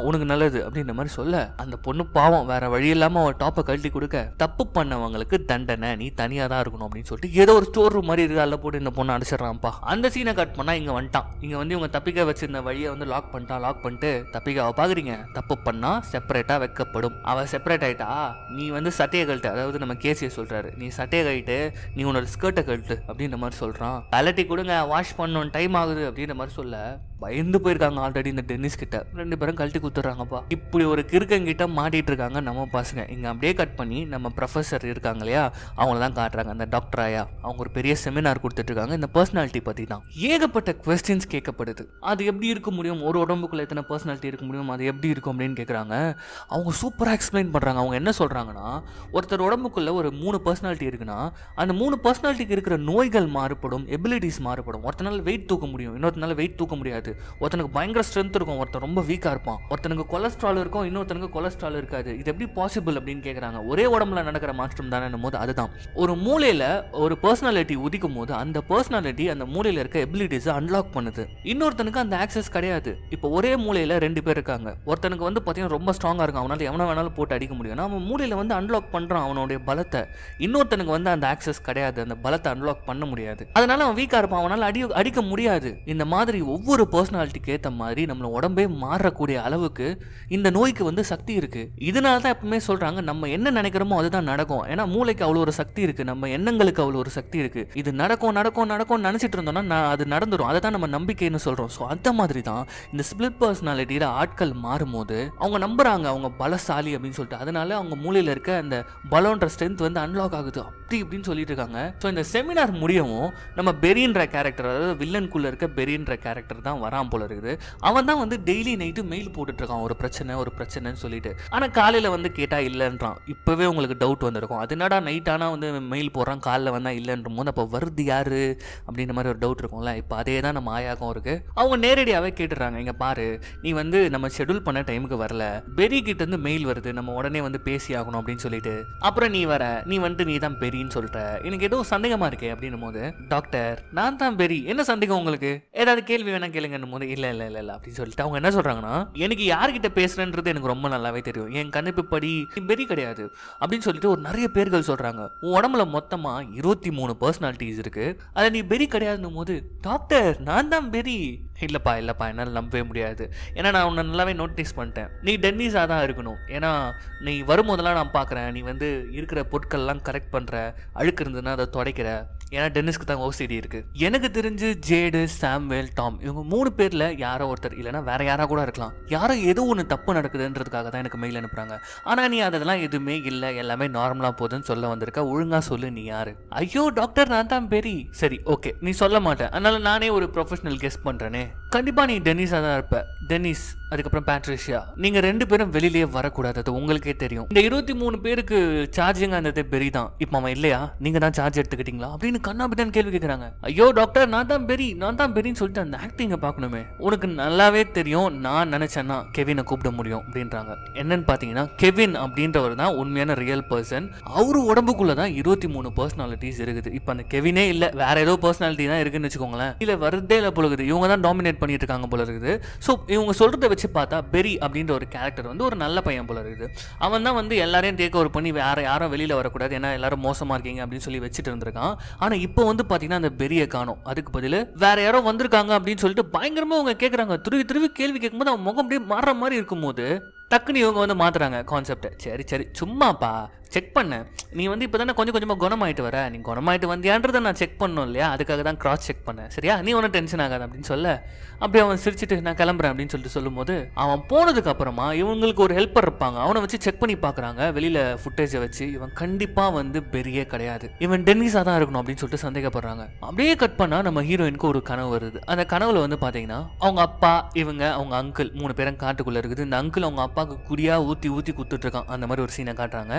உனக்கு நல்லது அப்படின்ற மாதிரி சொல்ல அந்த பொண்ணு பாவம் வேற வழி இல்லாம அவன் டாப்பை கழட்டி கொடுக்க தப்பு பண்ணவங்களுக்கு தண்டனை நீ தனியா தான் இருக்கணும் அப்படின்னு சொல்லிட்டு ஏதோ ஒரு ஸ்டோர் ரூம் மாதிரி இருக்கு அதில் போட்டு இந்த பொண்ணு அடிச்சிடறான்ப்பா அந்த சீனை கட் பண்ணா இங்க வந்துட்டான் இங்க வந்து இவங்க தப்பிக்க வச்சிருந்த வழியை வந்து லாக் பண்ணிட்டான் லாக் பண்ணிட்டு தப்பிக்க அவ பாக்குறீங்க தப்பு பண்ணா செப்பரேட்டா வைக்கப்படும் அவ செப்பரேட் ஆயிட்டா நீ வந்து சட்டையை கழட்டு அதாவது நம்ம கேசியை சொல்றாரு நீ சட்டையை கழிட்டு நீ உன்னோட ஸ்கர்ட்டை கழட்டு அப்படின்ற மாதிரி சொல்றான் கலட்டி கொடுங்க வாஷ் பண்ணணும் டைம் ஆகுது அப்படின்ற மாதிரி சொல்ல பயந்து போயிருக்காங்க ஆல்ரெடி இந்த டென்னிஸ் கிட்ட ரெண்டு பேரும் கழட்டி குத்துறாங்கப்பா இப்படி ஒரு கிறுக்கங்கிட்ட மாட்டிட்டு இருக்காங்க நம்ம பசங்க இங்க அப்படியே கட் பண்ணி நம்ம ப்ரொஃபஸர் இருக்காங்க இல்லையா அவங்கள தான் காட்டுறாங்க அந்த டாக்டர் ஆயா அவங்க ஒரு பெரிய செமினார் கொடுத்துட்டு இருக்காங்க இந்த பர்சனாலிட்டி பத்தி தான் ஏகப்பட்ட கொஸ்டின்ஸ் கேட்கப்படுது அது எப்படி இருக்க முடியும் ஒரு உடம்புக்குள்ள எத்தனை பர்சனாலிட்டி இருக்க முடியும் அது எப்படி இருக்கும் அப்படின்னு கேட்குறாங்க அவங்க சூப்பராக எக்ஸ்பிளைன் பண்ணுறாங்க அவங்க என்ன சொல்கிறாங்கன்னா ஒருத்தர் உடம்புக்குள்ள ஒரு மூணு பர்சனாலிட்டி இருக்குன்னா அந்த மூணு பர்சனாலிட்டிக்கு இருக்கிற நோய்கள் மாறுபடும் எபிலிட்டிஸ் மாறுபடும் ஒருத்தனால வெயிட் தூக்க முடியும் இன்னொருத்தனால வெயிட் தூக்க முடியாது ஒருத்தனுக்கு பயங்கர ஸ்ட்ரென்த் இருக்கும் ஒருத்தன் ரொம்ப வீக்காக இருப்பான் ஒருத்தனுக்கு கொலஸ்ட்ரால் இருக்கும் இன்னொருத்தனுக்கு கொலஸ்ட்ரால் இருக்காது இது எப்படி பாசிபிள் அப்படின்னு கேட்குறாங்க ஒரே உடம்புல நடக்கிற மாற்றம் தானே போது அதுதான் ஒரு மூலையில் ஒரு பர்சனாலிட்டி உதிக்கும் போது அந்த பர்சனாலிட்டி அந்த மூலையில் இருக்க எபிலிட்டிஸை அன்லாக் பண்ணுது இன்னொருத்தனுக்கு அந்த ஆக்சஸ் கிடையாது இப்போ ஒரே மூலையில் ரெண்டு பேர் இருக்காங்க ஒருத்தனுக்கு வந்து பார்த்தீங்கன்னா ரொம்ப ஸ்ட்ராங்காக இருக்கும் அவனால எவனை வேணாலும் போட்டு அடிக்க முடியும் ஆனா அவன் மூலையில் வந்து அன்லாக் பண்ணுறான் அவனுடைய பலத்தை இன்னொருத்தனுக்கு வந்து அந்த ஆக்சஸ் கிடையாது அந்த பலத்தை அன்லாக் பண்ண முடியாது அதனால அவன் வீக்காக இருப்பான் அவனால் அடி அடிக்க முடியாது இந்த மாதிரி ஒவ்வொரு பர்சனாலிட்டிக்கு ஏற்ற மாதிரி நம்மள உடம்பே மாறக்கூடிய அளவுக்கு இந்த நோய்க்கு வந்து சக்தி இருக்கு இதனால தான் எப்பவுமே சொல்றாங்க நம்ம என்ன நினைக்கிறோமோ அதுதான் நடக்கும் ஏன்னா மூளைக்கு அவ்வளோ ஒரு சக்தி இருக்கு நம்ம எண்ணங்களுக்கு அவ்வளோ ஒரு சக்தி இருக்கு இது நடக்கும் நடக்கும் நடக்கும் நினைச்சிட்டு இருந்தோம்னா நான் அது நடந்துரும் அதை தான் நம்ம நம்பிக்கைன்னு சொல்றோம் ஸோ அந்த மாதிரி தான் இந்த ஸ்பிளிட் பர்சனாலிட்டியில ஆட்கள் மாறும்போது அவங்க நம்புறாங்க அவங்க பலசாலி அப்படின்னு சொல்லிட்டு அதனால அவங்க மூளையில இருக்க அந்த பலோன்ற ஸ்ட்ரென்த் வந்து அன்லாக் ஆகுது அப்படி இப்படின்னு சொல்லிட்டு இருக்காங்க ஸோ இந்த செமினார் முடியவும் நம்ம பெரின்ற கேரக்டர் அதாவது வில்லனுக்குள்ள இருக்க பெரின்ற கேரக்டர் தான் வரான் போல இருக்குது அவன் தான் வந்து டெய்லி நைட்டு மெயில் போட்டுட்டு இருக்கான் ஒரு பிரச்சனை ஒரு பிரச்சனைன்னு சொல்லிட்டு ஆனா காலையில வந்து கேட்டா இல்லைன்றான் இப்பவே உங்களுக்கு டவுட் வந்திருக்கும் அது என்னடா நைட் ஆனா வந்து மெயில் போடுறான் காலைல வந்தா இல்லைன்ற போது அப்போ வருது யாரு அப்படின்ற மாதிரி ஒரு டவுட் இருக்கும்ல இப்போ அதே தான் நம்ம ஆயாக்கும் இருக்கு அவங்க நேரடியாகவே கேட்டுறாங்க இங்க பாரு நீ வந்து நம்ம ஷெட்யூல் பண்ண டைமுக்கு வரல பெரி கிட்ட இருந்து மெயில் வருது நம்ம உடனே வந்து பேசி ஆகணும் அப்படின்னு சொல்லிட்டு அப்புறம் நீ வர நீ வந்துட்டு நீ தான் பெரின்னு சொல்ற எனக்கு ஏதோ சந்தேகமா இருக்கே அப்படின்னும் போது டாக்டர் நான் தான் பெரி என்ன சந்தேகம் உங்களுக்கு ஏதாவது கேள்வி வேணா கேளுங்கன்னும் போது இல்ல இல்ல இல்ல இல்ல அப்படின்னு சொல்லிட்டு அவங்க என்ன சொல்றாங்கன்னா எனக்கு யார்கிட்ட பேசுறேன்றது எனக்கு ரொம்ப நல்லாவே தெரியும் என் கணிப்பு படி நீ பெரி கிடையாது அப்படின்னு சொல்லிட்டு ஒரு நிறைய பேர்கள் சொல்றாங்க உன் உடம்புல மொத்தமா இருபத்தி மூணு பர்சனாலிட்டிஸ் இருக்கு அதை நீ பெரி கிடையாதுன்னும் போது டாக்டர் நான் தான் பெரி இல்லைப்பா இல்லைப்பா என்னால் நம்பவே முடியாது ஏன்னா நான் உன்னை நல்லாவே நோட்டீஸ் பண்ணிட்டேன் நீ டென்னிஸாக தான் இருக்கணும் ஏன்னா நீ வரும்போதெல்லாம் நான் பார்க்குறேன் நீ வந்து இருக்கிற பொருட்கள்லாம் கரெக்ட் பண்ணுற அழுக்கு இருந்ததுன்னா அதை துடைக்கிற ஏன்னா டென்னிஸ்க்கு தான் ஓசிடி இருக்கு எனக்கு தெரிஞ்சு ஜேடு சாம்வேல் டாம் இவங்க மூணு பேர்ல யாரோ ஒருத்தர் இல்லைன்னா வேற யாரா கூட இருக்கலாம் யாரோ ஏதோ ஒன்று தப்பு நடக்குதுன்றதுக்காக தான் எனக்கு மெயில் அனுப்புறாங்க ஆனா நீ அதெல்லாம் எதுவுமே இல்லை எல்லாமே நார்மலா போகுதுன்னு சொல்ல வந்திருக்க ஒழுங்கா சொல்லு நீ யாரு ஐயோ டாக்டர் நான் தான் பெரி சரி ஓகே நீ சொல்ல மாட்டேன் அதனால நானே ஒரு ப்ரொஃபஷனல் கெஸ்ட் பண்றேனே கண்டிப்பா நீ டென்னிஸா தான் இருப்ப டென்னிஸ் அதுக்கப்புறம் பேட்ரிஷியா நீங்க ரெண்டு பேரும் வெளியிலேயே வரக்கூடாது அது உங்களுக்கே தெரியும் இந்த இருபத்தி மூணு பேருக்கு சார்ஜிங் அந்த பெரி தான் இப்போ அவன் இல்லையா நீங்க தான் சார்ஜ் எடுத்துக்கிட்டீங்களா அப்படின்னு கண்ணாபிட்டான் கேள்வி கேட்குறாங்க ஐயோ டாக்டர் நான் தான் பெரி நான் தான் பெரின்னு சொல்லிட்டு அந்த ஆக்டிங்கை பார்க்கணுமே உனக்கு நல்லாவே தெரியும் நான் நினைச்சேன்னா கெவினை கூப்பிட முடியும் அப்படின்றாங்க என்னன்னு பார்த்தீங்கன்னா கெவின் அப்படின்றவர் தான் உண்மையான ரியல் பர்சன் அவரு உடம்புக்குள்ள தான் இருபத்தி மூணு பர்சனாலிட்டிஸ் இருக்குது இப்போ அந்த கெவினே இல்லை வேற ஏதோ பர்சனாலிட்டி தான் இருக்குன்னு வச்சுக்கோங்களேன் இல்லை வருதே இல்லை போல இருக்குது இவங்க தான் டாமினேட் பண்ணிட்டு இருக்காங்க போல இருக்குது ஸோ இவங்க சொல்றதை வச்சு பார்த்தா பெரி அப்படின்ற ஒரு கேரக்டர் வந்து ஒரு நல்ல பையன் போல இருக்குது அவன் தான் வந்து எல்லாரையும் டேக் ஓவர் பண்ணி வேற யாரும் வெளியில வரக்கூடாது ஏன்னா எல்லாரும் மோசமா இருக்கீங்க அப்படின்னு சொல்லி வச்சுட்டு இருந்திருக்கான் ஆனா இப்போ வந்து பாத்தீங்கன்னா அந்த பெரிய காணும் அதுக்கு பதில் வேற யாரோ வந்திருக்காங்க அப்படின்னு சொல்லிட்டு பயங்கரமா அவங்க கேட்குறாங்க துருவி துருவி கேள்வி கேட்கும்போது அவன் முகம் அப்படியே மாறுற மாதிரி இருக்கும்போது டக்குன்னு இவங்க வந்து மாத்துறாங்க கான்செப்டை சரி சரி சும்மாப்பா செக் பண்ணேன் நீ வந்து இப்போ தானே கொஞ்சம் கொஞ்சமாக குணமாயிட்டு வர நீ குணமாயிட்டு வந்தியான்றதை நான் செக் பண்ணணும் இல்லையா அதுக்காக தான் கிராஸ் செக் பண்ணேன் சரியா நீ ஒன்றும் டென்ஷன் ஆகாது அப்படின்னு சொல்ல அப்படியே அவன் சிரிச்சிட்டு நான் கிளம்புறேன் அப்படின்னு சொல்லிட்டு சொல்லும்போது அவன் போனதுக்கு அப்புறமா இவங்களுக்கு ஒரு ஹெல்ப்பர் இருப்பாங்க அவனை வச்சு செக் பண்ணி பார்க்குறாங்க வெளியில ஃபுட்டேஜை வச்சு இவன் கண்டிப்பாக வந்து பெரிய கிடையாது இவன் டென்னிஸாக தான் இருக்கணும் அப்படின்னு சொல்லிட்டு சந்தேகப்படுறாங்க அப்படியே கட் பண்ணா நம்ம ஹீரோயினுக்கு ஒரு கனவு வருது அந்த கனவுல வந்து பார்த்தீங்கன்னா அவங்க அப்பா இவங்க அவங்க அங்கிள் மூணு பேரும் காட்டுக்குள்ள இருக்குது இந்த அங்கிள் அவங்க அப்பாவுக்கு குடியா ஊத்தி ஊத்தி குத்துட்டு இருக்கான் அந்த மாதிரி ஒரு சீனை காட்டுறாங்க அந்த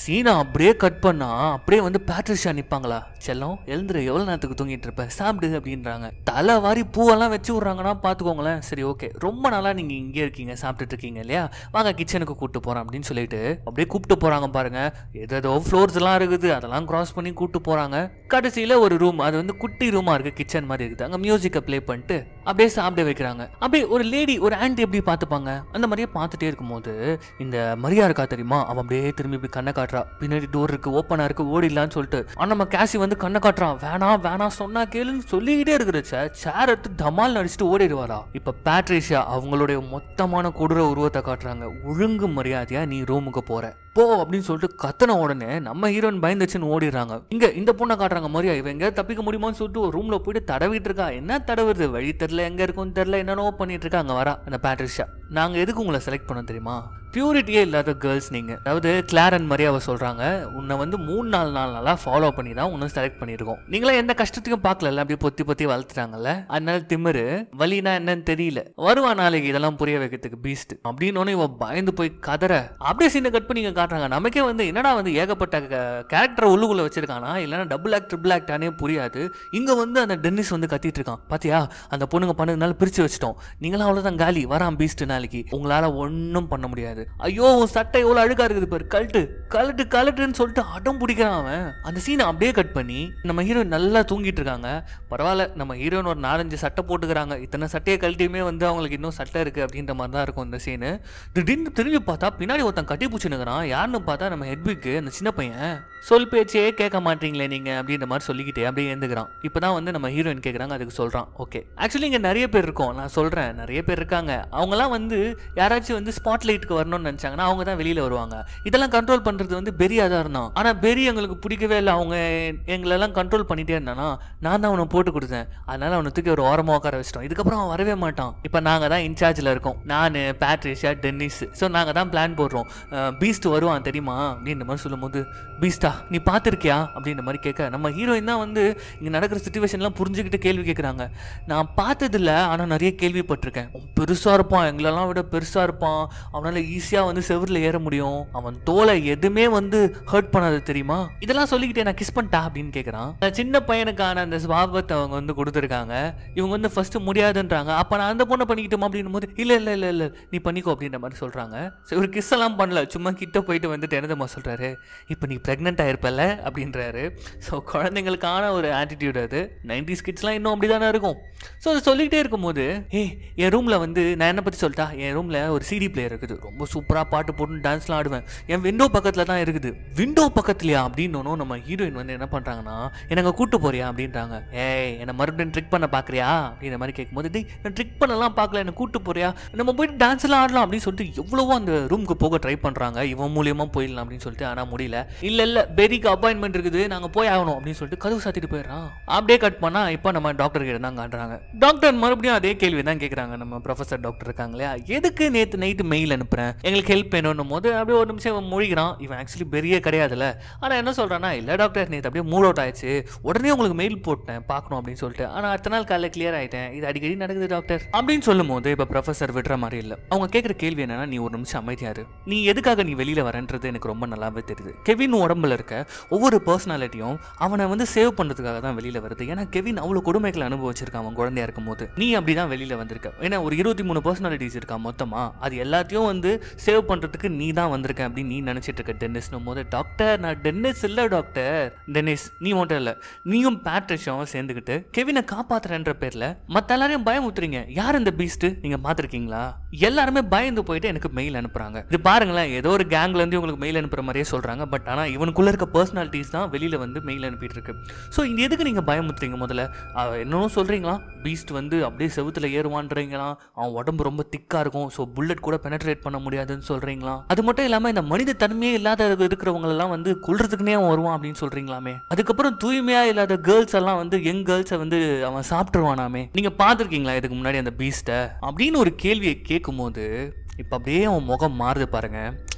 சீனை அப்படியே கட் பண்ணா அப்படியே வந்து பேட்ரிஷா நிப்பாங்களா செல்லம் எழுந்துரு எவ்வளவு நேரத்துக்கு தூங்கிட்டு இருப்ப சாப்பிடு அப்படின்றாங்க தலை வாரி பூவெல்லாம் வச்சு விட்றாங்கன்னா பார்த்துக்கோங்களேன் சரி ஓகே ரொம்ப நாளா நீங்க இங்கே இருக்கீங்க சாப்பிட்டுட்டு இருக்கீங்க இல்லையா வாங்க கிச்சனுக்கு கூப்பிட்டு போறேன் அப்படின்னு சொல்லிட்டு அப்படியே கூப்பிட்டு போறாங்க பாருங்க ஏதோ ஃப்ளோர்ஸ் எல்லாம் இருக்குது அதெல்லாம் கிராஸ் பண்ணி கூப்பிட்டு போறாங்க கடைசியில ஒரு ரூம் அது வந்து குட்டி ரூமா இருக்கு கிச்சன் மாதிரி இருக்குது அங்க மியூசிக்கை ப்ளே பண்ணிட்டு அப்படியே சாப்பிட வைக்கிறாங்க அப்படியே ஒரு லேடி ஒரு ஆன்டி எப்படி பார்த்துப்பாங்க அந்த மாதிரியே பார்த்துட்டே இருக்கும்போது இந்த மரியா இருக்கா தெரியுமா அவன் அப்படியே திரும்பி இப்படி கண்ணை காட்டுறா பின்னாடி டோர் இருக்கு ஓப்பனா இருக்கு ஓடிடலான்னு சொல்லிட்டு ஆனா நம்ம கேசி வந்து கண்ணை காட்டுறான் வேணாம் வேணாம் சொன்னா கேளுன்னு சொல்லிக்கிட்டே இருக்கிற சேர் எடுத்து டமால் நடிச்சுட்டு ஓடிடுவாரா இப்ப பேட்ரிஷியா அவங்களுடைய மொத்தமான கொடூர உருவத்தை காட்டுறாங்க ஒழுங்கு மரியாதையா நீ ரூமுக்கு போற போ அப்படின்னு சொல்லிட்டு கத்தன உடனே நம்ம ஹீரோயின் பயந்துச்சுன்னு ஓடிடுறாங்க இங்க இந்த பொண்ணை காட்டுறாங்க மரியா இவன் எங்க தப்பிக்க முடியுமான்னு சொல்லிட்டு ஒரு ரூம்ல போயிட்டு தடவிட்டு இருக்கா என்ன தடவுறது வழி தெரில எங்க இருக்கும்னு தெரில என்னென்னவோ பண்ணிட்டு இருக்கா அங்க வரா அந்த பேட்ரிஷா நாங்க எதுக்கு உங்களை செலக்ட் பண்ணோம் தெரியுமா பியூரிட்டியே இல்லாத கேர்ள்ஸ் நீங்கள் அதாவது கிளார் அண்ட் மரியாவை சொல்கிறாங்க உன்னை வந்து மூணு நாலு நாள் நாளாக ஃபாலோ பண்ணி தான் உன்னை செலக்ட் பண்ணியிருக்கோம் நீங்களே எந்த கஷ்டத்தையும் பார்க்கல அப்படியே பொத்தி பொத்தி வளர்த்துட்டாங்கல்ல அதனால திமிரு வலினா என்னன்னு தெரியல வருவா நாளைக்கு இதெல்லாம் புரிய வைக்கிறதுக்கு பீஸ்ட் அப்படின்னு இவன் பயந்து போய் கதற அப்படியே சீனை கட் பண்ணி இங்க காட்டுறாங்க நமக்கே வந்து என்னடா வந்து ஏகப்பட்ட கேரக்டர் உள்ளுக்குள்ள வச்சிருக்கானா இல்லைன்னா டபுள் ஆக்ட் ட்ரிபிள் ஆக்டானே புரியாது இங்க வந்து அந்த டென்னிஸ் வந்து கத்திட்டு இருக்கான் பாத்தியா அந்த பொண்ணுங்க பண்ணதுனால பிரிச்சு வச்சிட்டோம் நீங்களாம் அவ்வளவுதான் காலி வரான் பீஸ்ட் நாளைக்கு உங்களால ஒன்றும் பண்ண முடியாது ஐயோ உன் சட்டை எவ்வளவு அழுக்கா இருக்குது பாரு கழட்டு கழட்டு கழட்டுன்னு சொல்லிட்டு அடம் பிடிக்கிறான் அவன் அந்த சீனை அப்படியே கட் பண்ணி நம்ம ஹீரோயின் நல்லா தூங்கிட்டு இருக்காங்க பரவாயில்ல நம்ம ஹீரோயின் ஒரு நாலஞ்சு சட்டை போட்டுக்கிறாங்க இத்தனை சட்டையை கழட்டியுமே வந்து அவங்களுக்கு இன்னும் சட்டை இருக்கு அப்படின்ற மாதிரி தான் இருக்கும் இந்த சீனு திடீர்னு திரும்பி பார்த்தா பின்னாடி ஒருத்தன் கட்டி பூச்சினுக்கிறான் யாருன்னு பார்த்தா நம்ம ஹெட்விக்கு அந்த சின்ன பையன் சொல் பேச்சே கேட்க மாட்டீங்களே நீங்க அப்படின்ற மாதிரி சொல்லிக்கிட்டே அப்படியே எழுந்துக்கிறான் இப்பதான் வந்து நம்ம ஹீரோயின் கேட்குறாங்க அதுக்கு சொல்றான் ஓகே ஆக்சுவலி இங்க நிறைய பேர் இருக்கோம் நான் சொல்றேன் நிறைய பேர் இருக்காங்க அவங்கலாம் வந்து யாராச்சும் வந்து ஸ்பாட் லைட்டுக்கு வரணும்னு நினைச்சாங்கன்னா அவங்க தான் வெளியில வருவாங்க இதெல்லாம் கண்ட்ரோல் பண்றது வந்து பெரியா தான் இருந்தான் ஆனா பெரி எங்களுக்கு பிடிக்கவே இல்லை அவங்க எங்களெல்லாம் கண்ட்ரோல் பண்ணிட்டே இருந்தானா நான் தான் அவனை போட்டு கொடுத்தேன் அதனால அவனை தூக்கி ஒரு ஓரமாக உட்கார வச்சிட்டோம் இதுக்கப்புறம் அவன் வரவே மாட்டான் இப்போ நாங்கள் தான் இன்சார்ஜில் இருக்கோம் நான் பேட்ரிஷியா டென்னிஸ் ஸோ நாங்கள் தான் பிளான் போடுறோம் பீஸ்ட் வருவான் தெரியுமா அப்படின்ற மாதிரி சொல்லும்போது பீஸ்டா நீ பார்த்துருக்கியா அப்படின்ற மாதிரி கேட்க நம்ம ஹீரோயின் தான் வந்து இங்கே நடக்கிற சுச்சுவேஷன்லாம் புரிஞ்சுக்கிட்டு கேள்வி கேட்குறாங்க நான் பார்த்ததில்ல ஆனால் நிறைய கேள்விப்பட்டிருக்கேன் அவன் பெருசாக இருப்பான் எங்களெல்லாம் விட பெருசாக இருப்பான் அவனால் ஈஸியாக வந்து செவரில் ஏற முடியும் அவன் தோலை எதுவுமே வந்து ஹர்ட் பண்ணாது தெரியுமா இதெல்லாம் சொல்லிக்கிட்டே நான் கிஸ் பண்ணிட்டா அப்படின்னு கேட்குறான் அந்த சின்ன பையனுக்கான அந்த ஸ்வாபத்தை அவங்க வந்து கொடுத்துருக்காங்க இவங்க வந்து ஃபர்ஸ்ட் முடியாதுன்றாங்க அப்போ நான் அந்த பொண்ணை பண்ணிக்கிட்டோமா அப்படின்னும் போது இல்லை இல்லை இல்லை இல்லை நீ பண்ணிக்கோ அப்படின்ற மாதிரி சொல்கிறாங்க ஸோ இவர் கிஸ் எல்லாம் பண்ணல சும்மா கிட்ட போயிட்டு வந்துட்டு என்னதம்மா சொல்கிறாரு இப்போ நீ ப்ரெக்னென்ட் ஆயிருப்பல அப்படின்றாரு ஸோ குழந்தைங்களுக்கான ஒரு ஆட்டிடியூட் அது நைன்டிஸ் கிட்ஸ்லாம் இன்னும் அப்படி தானே இருக்கும் ஸோ அதை சொல்லிக்கிட்டே இருக்கும்போது ஏய் என் ரூமில் வந்து நான் என்ன பற்றி சொல்லிட்டா என் ரூமில் ஒரு சிடி பிளேயர் இருக்குது ரொம்ப சூப்பராக பாட்டு போட்டு டான்ஸ்லாம் ஆடுவேன் என் விண்டோ பக்கத்தில் தான் இருக்குது விண்டோ பக்கத்துலையா அப்படின்னு நம்ம ஹீரோயின் வந்து என்ன பண்ணுறாங்கன்னா எனக்கு கூட்டு போறியா அப்படின்றாங்க ஏய் என்னை மறுபடியும் ட்ரிக் பண்ண பார்க்குறியா அப்படின்ற மாதிரி கேட்கும்போது டேய் நான் ட்ரிக் பண்ணலாம் பார்க்கல என்ன கூட்டு போறியா நம்ம போயிட்டு டான்ஸ் எல்லாம் ஆடலாம் அப்படின்னு சொல்லிட்டு எவ்வளவோ அந்த ரூமுக்கு போக ட்ரை பண்ணுறாங்க இவன் மூலியமா போயிடலாம் அப்படின்னு சொல்லிட்டு ஆனால் முடியல இல்லை இல்லை பெரிக்கு அப்பாயின்மெண்ட் இருக்குது நாங்கள் போய் ஆகணும் அப்படின்னு சொல்லிட்டு கதவு சாத்திட்டு போயிடுறான் அப்படியே கட் பண்ணா இப்போ நம்ம டாக்டர் கிட்ட தான் காட்டுறாங்க டாக்டர் மறுபடியும் அதே கேள்வி தான் கேட்குறாங்க நம்ம ப்ரொஃபசர் டாக்டர் இருக்காங்க இல்லையா எதுக்கு நேற்று நைட்டு மெயில் அனுப்புறேன் எங்களுக்கு ஹெல்ப் வேணும்னும் போது அப்படியே ஒரு நிமிஷம் இவன் மொழிகிறான் இவன் ஆக்சுவலி பெரிய கிடையாதுல்ல ஆனால் என்ன சொல்கிறான்னா இல்லை டாக்டர் நேற்று அப்படியே மூட் அவுட் ஆயிடுச்சு உடனே உங்களுக்கு மெயில் போட்டேன் பார்க்கணும் அப்படின்னு சொல்லிட்டு ஆனால் அடுத்த நாள் காலையில் கிளியர் ஆயிட்டேன் இது அடிக்கடி நடக்குது டாக்டர் அப்படின்னு சொல்லும் போது இப்போ ப்ரொஃபசர் விடுற மாதிரி இல்லை அவங்க கேட்குற கேள்வி என்னன்னா நீ ஒரு நிமிஷம் அமைதியாரு நீ எதுக்காக நீ வெளியில் வரன்றது எனக்கு ரொம்ப நல்லாவே தெரியுது கெவின் உடம்புல இருக்க ஒவ்வொரு பர்சனாலிட்டியும் அவனை வந்து சேவ் பண்ணுறதுக்காக தான் வெளியில் வருது ஏன்னா கெவின் அவ்வளோ கொடுமைகளை அனுபவிச்சிருக்கான் அவன் குழந்தையா இருக்கும்போது நீ அப்படி தான் வெளியில் வந்திருக்க ஏன்னா ஒரு இருபத்தி மூணு பர்சனாலிட்டிஸ் இருக்கா மொத்தமாக அது எல்லாத்தையும் வந்து சேவ் பண்ணுறதுக்கு நீ தான் வந்திருக்க அப்படின்னு நீ நினச்சிட்டு இருக்க டென்னிஸ்னும் போது டாக்டர் நான் டென்னிஸ் இல்லை டாக்டர் டென்னிஸ் நீ மட்டும் இல்லை நீயும் பேட்ரிஷாவும் சேர்ந்துக்கிட்டு கெவினை காப்பாத்துறன்ற பேரில் மற்ற எல்லாரையும் பயமுத்துறீங்க யார் இந்த பீஸ்ட் நீங்கள் பார்த்துருக்கீங்களா எல்லாருமே பயந்து போயிட்டு எனக்கு மெயில் அனுப்புறாங்க இது பாருங்களேன் ஏதோ ஒரு கேங்ல இருந்து உங்களுக்கு மெயில் அனுப்புற மாதிரியே சொல்றாங்க பட் ஆனால் இவனுக்குள்ள இருக்க பர்சனாலிட்டிஸ் தான் வெளியில வந்து மெயில் அனுப்பிட்டு இருக்கு ஸோ இது எதுக்கு நீங்க பயமுத்துறீங்க முதல்ல அவ என்னவோ சொல்றீங்களா பீஸ்ட் வந்து அப்படியே செவுத்துல ஏறுவான்றீங்களா அவன் உடம்பு ரொம்ப திக்கா இருக்கும் ஸோ புல்லட் கூட பெனட்ரேட் பண்ண முடியாதுன்னு சொல்றீங்களா அது மட்டும் இல்லாம இந்த மனித தன்மையே இல்லாத இருக்கிறவங்க எல்லாம் வந்து கொல்றதுக்குனே அவன் வருவான் அப்படின்னு சொல்றீங்களாமே அதுக்கப்புறம் தூய்மையா இல்லாத கேர்ள்ஸ் எல்லாம் வந்து யங் கேர்ள்ஸை வந்து அவன் சாப்பிட்டுருவானாமே நீங்க பார்த்துருக்கீங்களா இதுக்கு முன்னாடி அந்த பீஸ்ட்டை அப்படின்னு ஒரு கேள்வியை கேட்கும்போது இப்போ அப்படியே அவன் முகம் மாறுது பாருங்க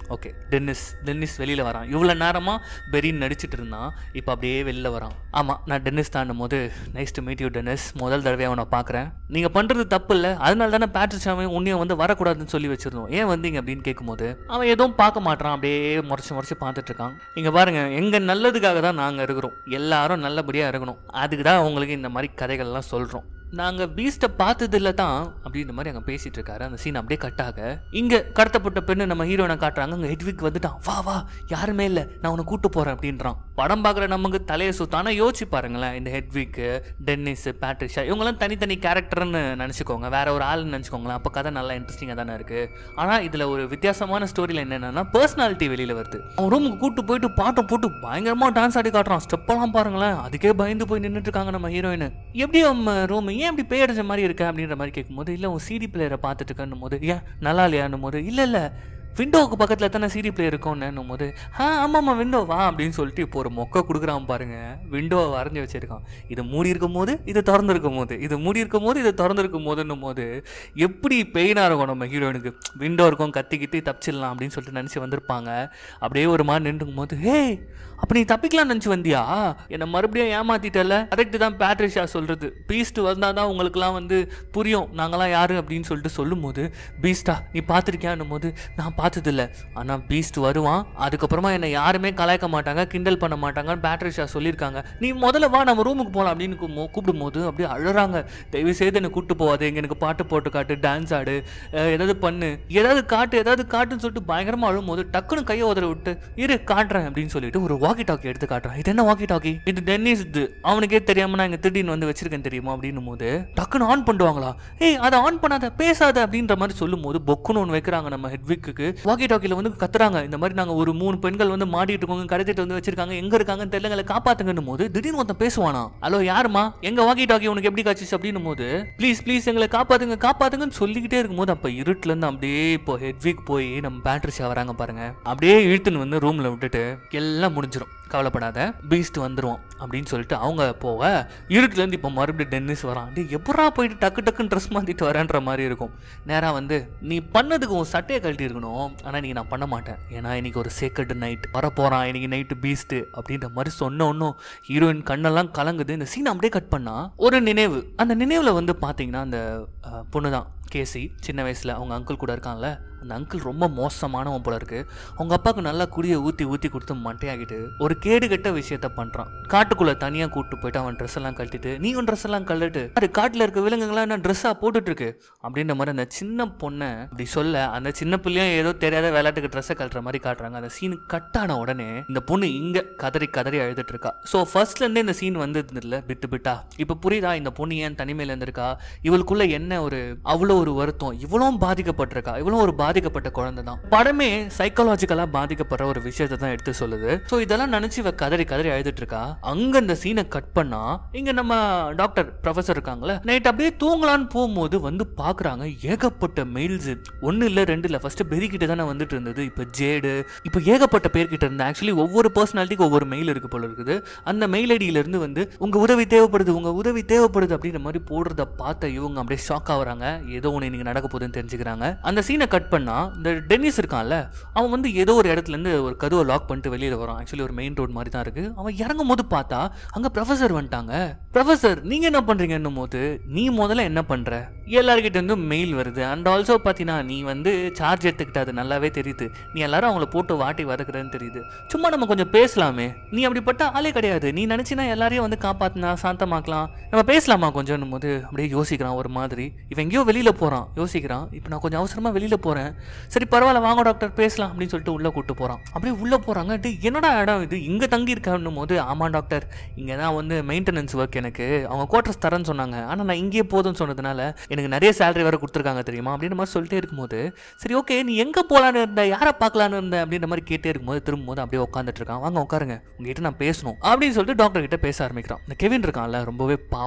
ஓகே டென்னிஸ் டென்னிஸ் வெளியில் வரான் இவ்வளோ நேரமாக பெரின் நடிச்சிட்டு இருந்தான் இப்போ அப்படியே வெளில வரான் ஆமாம் நான் டென்னிஸ் தாண்டும் போது nice to meet you Dennis முதல் தடவையாக அவனை பார்க்குறேன் நீங்கள் பண்ணுறது தப்பு இல்லை அதனால தானே பேட்ரிஷாவையும் உன்னையும் வந்து வரக்கூடாதுன்னு சொல்லி வச்சிருந்தோம் ஏன் வந்தீங்க அப்படின்னு கேட்கும்போது அவன் எதுவும் பார்க்க மாட்டான் அப்படியே முறைச்சி முறைச்சி பார்த்துட்டு இருக்கான் இங்கே பாருங்க எங்கள் நல்லதுக்காக தான் நாங்கள் இருக்கிறோம் எல்லாரும் நல்லபடியாக இருக்கணும் அதுக்கு தான் உங்களுக்கு இந்த மாதிரி கதைகள்லாம் சொல்கிறோம் நாங்கள் பீஸ்ட்டை பார்த்ததில்ல தான் அப்படின்ற மாதிரி அங்கே பேசிட்டு இருக்காரு அந்த சீன் அப்படியே கட் ஆக இங்கே கடத்தப்பட்ட பெண்ணு நம்ம ஹீரோனை காட்டுறாங்க அங்கே ஹெட்விக் வந்துட்டான் வா வா யாருமே இல்லை நான் உன்னை கூட்டு போகிறேன் அப்படின்றான் படம் பார்க்குற நமக்கு தலையை சுத்தம் ஆனால் யோசிச்சு பாருங்களேன் இந்த ஹெட்விக்கு டென்னிஸ் பேட்ரிஷா இவங்கெல்லாம் தனித்தனி கேரக்டர்னு நினச்சிக்கோங்க வேற ஒரு ஆள்னு நினச்சிக்கோங்களேன் அப்போ கதை நல்லா இன்ட்ரெஸ்டிங்காக தானே இருக்குது ஆனால் இதில் ஒரு வித்தியாசமான ஸ்டோரியில் என்னென்னா பர்சனாலிட்டி வெளியில் வருது அவன் ரூமுக்கு கூட்டு போயிட்டு பாட்டை போட்டு பயங்கரமாக டான்ஸ் ஆடி காட்டுறான் ஸ்டெப்பெல்லாம் பாருங்களேன் அதுக்கே பயந்து போய் நின்றுட்டு இருக்காங்க நம்ம ஹீரோயின் எப்படி நம்ம ரூம் ஏன் இப்படி பேயடிச்ச மாதிரி இருக்க அப்படின்ற மாதிரி கேட்கும்போது இல்லை உன் சிடி பிளேயரை பார்த்துட்டு இருக்கன்னும் போது ஏன் நல்லா இல்லையான்னும் போது இல்லை இல்லை விண்டோவுக்கு பக்கத்தில் தானே சிடி பிளேயர் இருக்கும்னும் போது ஆ ஆமாம்மா விண்டோ வா அப்படின்னு சொல்லிட்டு இப்போ ஒரு மொக்க கொடுக்குறான் பாருங்க விண்டோவை வரைஞ்சி வச்சிருக்கான் இது மூடி இருக்கும் போது இது திறந்துருக்கும் போது இது மூடி இருக்கும் போது இது திறந்துருக்கும் போதுன்னும் போது எப்படி பெயினாக இருக்கும் நம்ம ஹீரோயினுக்கு விண்டோ இருக்கும் கத்திக்கிட்டு தப்பிச்சிடலாம் அப்படின்னு சொல்லிட்டு நினச்சி வந்திருப்பாங்க அப்படியே ஒரு மாதிரி நின்றுக்கும் போது ஹே அப்போ நீ தப்பிக்கலாம் நினச்சி வந்தியா என்னை மறுபடியும் ஏமாத்திட்டல கரெக்டு தான் பேட்ரிஷா சொல்கிறது பீஸ்ட் வந்தால் தான் உங்களுக்குலாம் வந்து புரியும் நாங்களாம் யாரு அப்படின்னு சொல்லிட்டு சொல்லும்போது பீஸ்டா நீ பார்த்துருக்கியான்னும் போது நான் பார்த்ததில்ல ஆனால் பீஸ்ட் வருவான் அதுக்கப்புறமா என்னை யாருமே கலாய்க்க மாட்டாங்க கிண்டல் பண்ண மாட்டாங்கன்னு பேட்ரிஷா சொல்லியிருக்காங்க நீ முதல்ல வா நம்ம ரூமுக்கு போகலாம் அப்படின்னு கூ- கூப்பிடும்போது அப்படியே அழுறாங்க தயவு செய்து என்னை கூப்பிட்டு போகாது இங்கே எனக்கு பாட்டு போட்டு காட்டு டான்ஸ் ஆடு அஹ் ஏதாவது பண்ணு ஏதாவது காட்டு ஏதாவது காட்டுன்னு சொல்லிட்டு பயங்கரமாக அழும்போது டக்குன்னு கையை உதற விட்டு இரு காட்டுறேன் அப்படின்னு சொல்லிட்டு ஒரு வாக்கி டாக்கி எடுத்து காட்டுறான் இது என்ன வாக்கி டாக்கி இது டென்னிஸ் இது அவனுக்கே தெரியாம நான் இங்க திடீர்னு வந்து வச்சிருக்கேன் தெரியுமா அப்படின்னும் போது டக்குன்னு ஆன் பண்ணுவாங்களா ஏய் அதை ஆன் பண்ணாத பேசாத அப்படின்ற மாதிரி சொல்லும் போது பொக்குன்னு ஒன்று வைக்கிறாங்க நம்ம ஹெட்விக்கு வாக்கி டாக்கில வந்து கத்துறாங்க இந்த மாதிரி நாங்க ஒரு மூணு பெண்கள் வந்து மாட்டிட்டு இருக்கோங்க கடத்திட்டு வந்து வச்சிருக்காங்க எங்க இருக்காங்கன்னு தெரியல எங்களை காப்பாத்துங்கன்னும் போது திடீர்னு ஒருத்தன் பேசுவானா ஹலோ யாருமா எங்க வாக்கி டாக்கி உனக்கு எப்படி காட்சிச்சு அப்படின்னும் போது ப்ளீஸ் ப்ளீஸ் எங்களை காப்பாத்துங்க காப்பாத்துங்கன்னு சொல்லிக்கிட்டே இருக்கும்போது அப்ப இருட்டுல இருந்து அப்படியே இப்போ ஹெட்விக் போய் நம்ம பேட்ரிஷா வராங்க பாருங்க அப்படியே இழுத்துன்னு வந்து ரூம்ல விட்டுட்டு எல்லாம் முடிஞ்சிடும் கவலைப்படாத பீஸ்ட் வந்துருவான் அப்படின்னு சொல்லிட்டு அவங்க போக இருட்டுலேருந்து இப்போ மறுபடியும் டென்னிஸ் வரான் டே எப்படா போயிட்டு டக்கு டக்குன்னு ட்ரெஸ் மாற்றிட்டு வரேன்ற மாதிரி இருக்கும் நேராக வந்து நீ பண்ணதுக்கு உன் சட்டையை கழட்டி இருக்கணும் ஆனால் இன்னைக்கு நான் பண்ண மாட்டேன் ஏன்னா இன்னைக்கு ஒரு சேக்கர்டு நைட் வரப்போகிறான் இன்னைக்கு நைட்டு பீஸ்ட்டு அப்படின்ற மாதிரி சொன்ன ஒன்றும் ஹீரோயின் கண்ணெல்லாம் கலங்குது இந்த சீன் அப்படியே கட் பண்ணா ஒரு நினைவு அந்த நினைவில் வந்து பார்த்தீங்கன்னா அந்த பொண்ணு தான் கேசி சின்ன வயசில் அவங்க அங்கிள் கூட இருக்கான்ல அந்த அங்கிள் ரொம்ப மோசமானவன் போல இருக்கு அவங்க அப்பாவுக்கு நல்லா குடியை ஊற்றி ஊற்றி கொடுத்து மட்டையாகிட்டு ஒரு கேடு கெட்ட விஷயத்த பண்ணுறான் காட்டுக்குள்ளே தனியாக கூப்பிட்டு போயிட்டு அவன் ட்ரெஸ் எல்லாம் கழட்டிட்டு நீ உன் ட்ரெஸ் எல்லாம் கழட்டு அது காட்டில் இருக்க விலங்குகள்லாம் என்ன ட்ரெஸ்ஸாக போட்டுட்டு இருக்கு அப்படின்ற மாதிரி அந்த சின்ன பொண்ணை அப்படி சொல்ல அந்த சின்ன பிள்ளையும் ஏதோ தெரியாத விளையாட்டுக்கு ட்ரெஸ்ஸை கழட்டுற மாதிரி காட்டுறாங்க அந்த சீன் கட் ஆன உடனே இந்த பொண்ணு இங்கே கதறி கதறி அழுதுட்டு இருக்கா ஸோ ஃபர்ஸ்ட்லேருந்தே இந்த சீன் வந்தது இல்லை பிட்டு பிட்டா இப்போ புரியுதா இந்த பொண்ணு ஏன் தனிமையில் இருந்திருக்கா இவளுக்குள்ள என்ன ஒரு அவ்வளோ ஒரு வருத்தம் இவ்வளவும் பாதிக்கப்பட்டிருக்கா இவ்வளோ ஒரு பாதிக்கப்பட்ட குழந்தை தான் படமே சைக்காலஜிக்கலாக பாதிக்கப்படுற ஒரு விஷயத்தை தான் எடுத்து சொல்லுது ஸோ இதெல்லாம் நினச்சி இவ கதறி கதறி அழுதுட்டு இருக்கா அங்கே இந்த சீனை கட் பண்ணா இங்கே நம்ம டாக்டர் ப்ரொஃபஸர் இருக்காங்களே நைட் அப்படியே தூங்கலான்னு போகும்போது வந்து பார்க்குறாங்க ஏகப்பட்ட மெயில்ஸ் ஒன்று இல்லை ரெண்டு இல்லை ஃபர்ஸ்ட் பெரி கிட்ட தானே வந்துட்டு இருந்தது இப்போ ஜேடு இப்போ ஏகப்பட்ட பேர்கிட்ட இருந்து ஆக்சுவலி ஒவ்வொரு பர்சனாலிட்டிக்கு ஒவ்வொரு மெயில் இருக்கு போல இருக்குது அந்த மெயில் ஐடியிலேருந்து வந்து உங்கள் உதவி தேவைப்படுது உங்கள் உதவி தேவைப்படுது அப்படின்ற மாதிரி போடுறத பார்த்த இவங்க அப்படியே ஷாக் ஆகுறாங்க ஏதோ ஒன்று இன்னைக்கு நடக்க போகுதுன்னு தெரிஞ்சுக்கிறாங்க அந்த சீனை கட் பண்ணா இந்த டென்னிஸ் இருக்கான்ல அவன் வந்து ஏதோ ஒரு இடத்துல இருந்து ஒரு கதவை லாக் பண்ணிட்டு வெளியில வரான் ஆக்சுவலி ஒரு மெயின் ரோட் மாதிரி தான் இருக்கு அவன் இறங்கும் போது பார்த்தா அங்க ப்ரொஃபசர் வந்துட்டாங்க ப்ரொஃபசர் நீங்க என்ன பண்றீங்கன்னும் போது நீ முதல்ல என்ன பண்ற எல்லார்கிட்ட இருந்து மெயில் வருது அண்ட் ஆல்சோ பார்த்தீங்கன்னா நீ வந்து சார்ஜ் எடுத்துக்கிட்ட அது நல்லாவே தெரியுது நீ எல்லாரும் அவங்கள போட்டு வாட்டி வதக்குறேன்னு தெரியுது சும்மா நம்ம கொஞ்சம் பேசலாமே நீ அப்படிப்பட்ட ஆளே கிடையாது நீ நினைச்சினா எல்லாரையும் வந்து காப்பாத்தினா சாந்தமாக்கலாம் நம்ம பேசலாமா கொஞ்சம் போது அப்படியே யோசிக்கிறான் ஒரு மாதிரி இவன் எங்கேயோ வெளியில போறான் யோசிக்கிறான் இப்போ நான் கொஞ்சம் அவசரமா வெளியில போறேன் சரி பரவாயில்ல வாங்க டாக்டர் பேசலாம் அப்படின்னு சொல்லிட்டு உள்ள கூட்டு போறான் அப்படியே உள்ள போறாங்க டேய் என்னடா இடம் இது இங்க தங்கி இருக்கணும் போது ஆமா டாக்டர் இங்க தான் வந்து மெயின்டெனன்ஸ் ஒர்க் எனக்கு அவங்க குவார்டர்ஸ் தரேன்னு சொன்னாங்க ஆனா நான் இங்கேயே போதும்னு சொன்னதுனால எனக்கு நிறைய சேலரி வேற கொடுத்துருக்காங்க தெரியுமா அப்படின்ற மாதிரி சொல்லிட்டே இருக்கும்போது சரி ஓகே நீ எங்க போலான்னு இருந்த யாரை பார்க்கலான்னு இருந்த அப்படின்ற மாதிரி கேட்டே இருக்கும்போது திரும்பும்போது அப்படியே உட்காந்துட்டு இருக்கான் வாங்க உட்காருங்க உங்ககிட்ட நான் பேசணும் அப்படின்னு சொல்லிட்டு டாக்டர் கிட்ட பேச ஆரம்பிக்கிறான் இந்த கெவின் இருக்கான்ல ரொம்பவே பாவம்